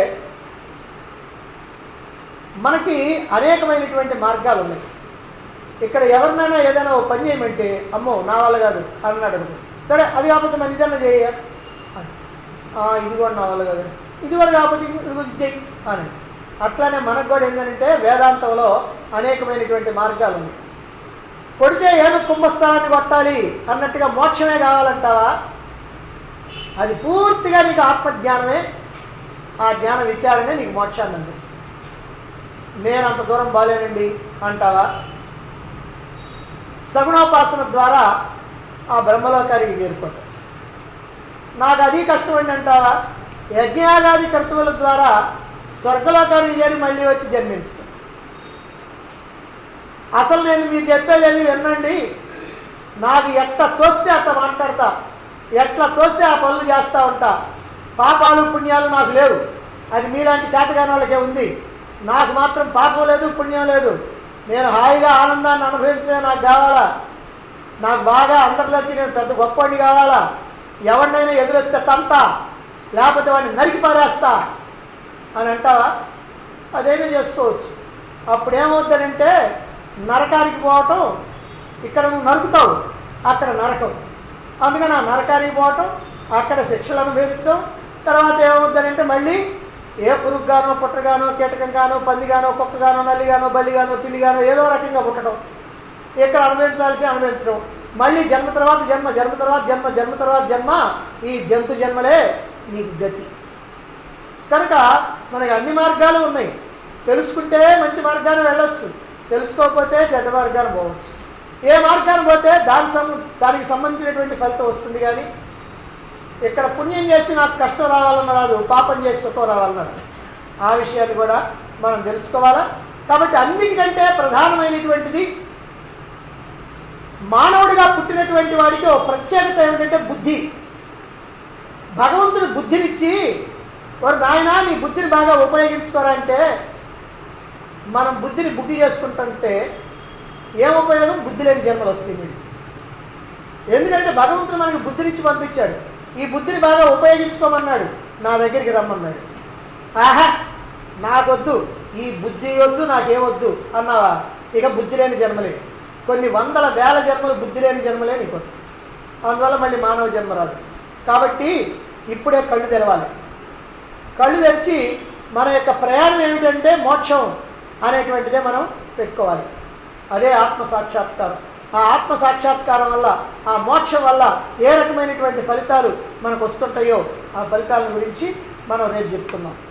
A: మనకి అనేకమైనటువంటి మార్గాలు ఉన్నాయి ఇక్కడ ఎవరినైనా ఏదైనా ఓ పని చేయమంటే అమ్మో నా వల్ల కాదు అన్నాడు అనుకో సరే అది కాకపోతే మరి ఇదన్నా చేయ అని. "ఆ, ఇది కూడా నా వల్ల కాదు ఇది కూడా కాకపోతే ఇంకో- ఇది కూడా చెయ్యి అని అట్లానే మనకు కూడా ఏంటంటే వేదాంతంలో అనేకమైనటువంటి మార్గాలు ఉన్నాయి కొడితే ఏను కుంభస్థానాన్ని కొట్టాలి అన్నట్టుగా మోక్షమే కావాలంటావా అది పూర్తిగా నీకు ఆత్మజ్ఞానమే ఆ జ్ఞాన విచారణే నీకు మోక్షాన్ని అందిస్తుంది నేను అంత దూరం బాలేనండి అంటావా సగుణోపాసన ద్వారా ఆ బ్రహ్మలోకానికి చేరుకుంటాం నాకు అది కష్టమండి అంటావా యజ్ఞాగాది కర్తువుల ద్వారా స్వర్గలోకానికి చేరి మళ్ళీ వచ్చి జన్మించటం అసలు నేను మీరు చెప్పేది వినండి నాకు ఎట్లా తోస్తే అట్లా మాట్లాడతా ఎట్లా తోస్తే ఆ పనులు చేస్తూ ఉంటా పాపాలు పుణ్యాలు నాకు లేవు అది మీలాంటి చేతగాని వాళ్ళకే ఉంది నాకు మాత్రం పాపం లేదు పుణ్యం లేదు నేను హాయిగా ఆనందాన్ని అనుభవించడమే నాకు కావాలా నాకు బాగా అందరిలోకి నేను పెద్ద గొప్పవాడిని కావాలా ఎవరినైనా ఎదురొస్తే తంతా లేకపోతే వాడిని నరికి పారేస్తా అని అంటావా అదేమీ చేసుకోవచ్చు అప్పుడు ఏమవుతుందంటే నరకానికి పోవటం ఇక్కడ నువ్వు నరుకుతావు అక్కడ నరకం అందుకని ఆ నరకానికి పోవటం అక్కడ శిక్షలు అనుభవించడం తర్వాత ఏమవుతుందంటే మళ్ళీ ఏ పురుగుగానో పుట్టగానో కీటకంగానో పందిగానో కుక్కగానో నల్లిగానో బల్లిగానో పిల్లిగానో ఏదో రకంగా పుట్టడం ఇక్కడ అనుభవించాల్సి అనుభవించడం మళ్ళీ జన్మ తర్వాత జన్మ జన్మ తర్వాత జన్మ జన్మ తర్వాత జన్మ ఈ జంతు జన్మలే నీకు గతి కనుక మనకి అన్ని మార్గాలు ఉన్నాయి తెలుసుకుంటే మంచి మార్గాన్ని వెళ్ళొచ్చు తెలుసుకోకపోతే చెడ్డ మార్గాన్ని పోవచ్చు ఏ మార్గాన్ని పోతే దాని సం దానికి సంబంధించినటువంటి ఫలితం వస్తుంది కానీ ఇక్కడ పుణ్యం చేసి నాకు కష్టం రావాలన్న రాదు పాపం చేసి సుఖం రావాలన్నారు ఆ విషయాన్ని కూడా మనం తెలుసుకోవాలా కాబట్టి అన్నిటికంటే ప్రధానమైనటువంటిది మానవుడిగా పుట్టినటువంటి వాడికి ఒక ప్రత్యేకత ఏమిటంటే బుద్ధి భగవంతుడు బుద్ధినిచ్చి వారు నాయన నీ బుద్ధిని బాగా ఉపయోగించుకోరంటే మనం బుద్ధిని బుద్ధి చేసుకుంటుంటే ఏం ఉపయోగం బుద్ధి లేని జన్మలు వస్తాయి వీళ్ళు ఎందుకంటే భగవంతుడు మనకి బుద్ధినిచ్చి పంపించాడు ఈ బుద్ధిని బాగా ఉపయోగించుకోమన్నాడు నా దగ్గరికి రమ్మన్నాడు ఆహా నాకొద్దు ఈ బుద్ధి వద్దు నాకేమొద్దు అన్నావా ఇక బుద్ధి లేని జన్మలే కొన్ని వందల వేల జన్మలు బుద్ధి లేని జన్మలే నీకు వస్తాయి అందువల్ల మళ్ళీ మానవ జన్మ రాదు కాబట్టి ఇప్పుడే కళ్ళు తెరవాలి కళ్ళు తెరిచి మన యొక్క ప్రయాణం ఏమిటంటే మోక్షం అనేటువంటిదే మనం పెట్టుకోవాలి అదే ఆత్మ సాక్షాత్కారం ఆ ఆత్మ సాక్షాత్కారం వల్ల ఆ మోక్షం వల్ల ఏ రకమైనటువంటి ఫలితాలు మనకు వస్తుంటాయో ఆ ఫలితాల గురించి మనం రేపు చెప్పుకుందాం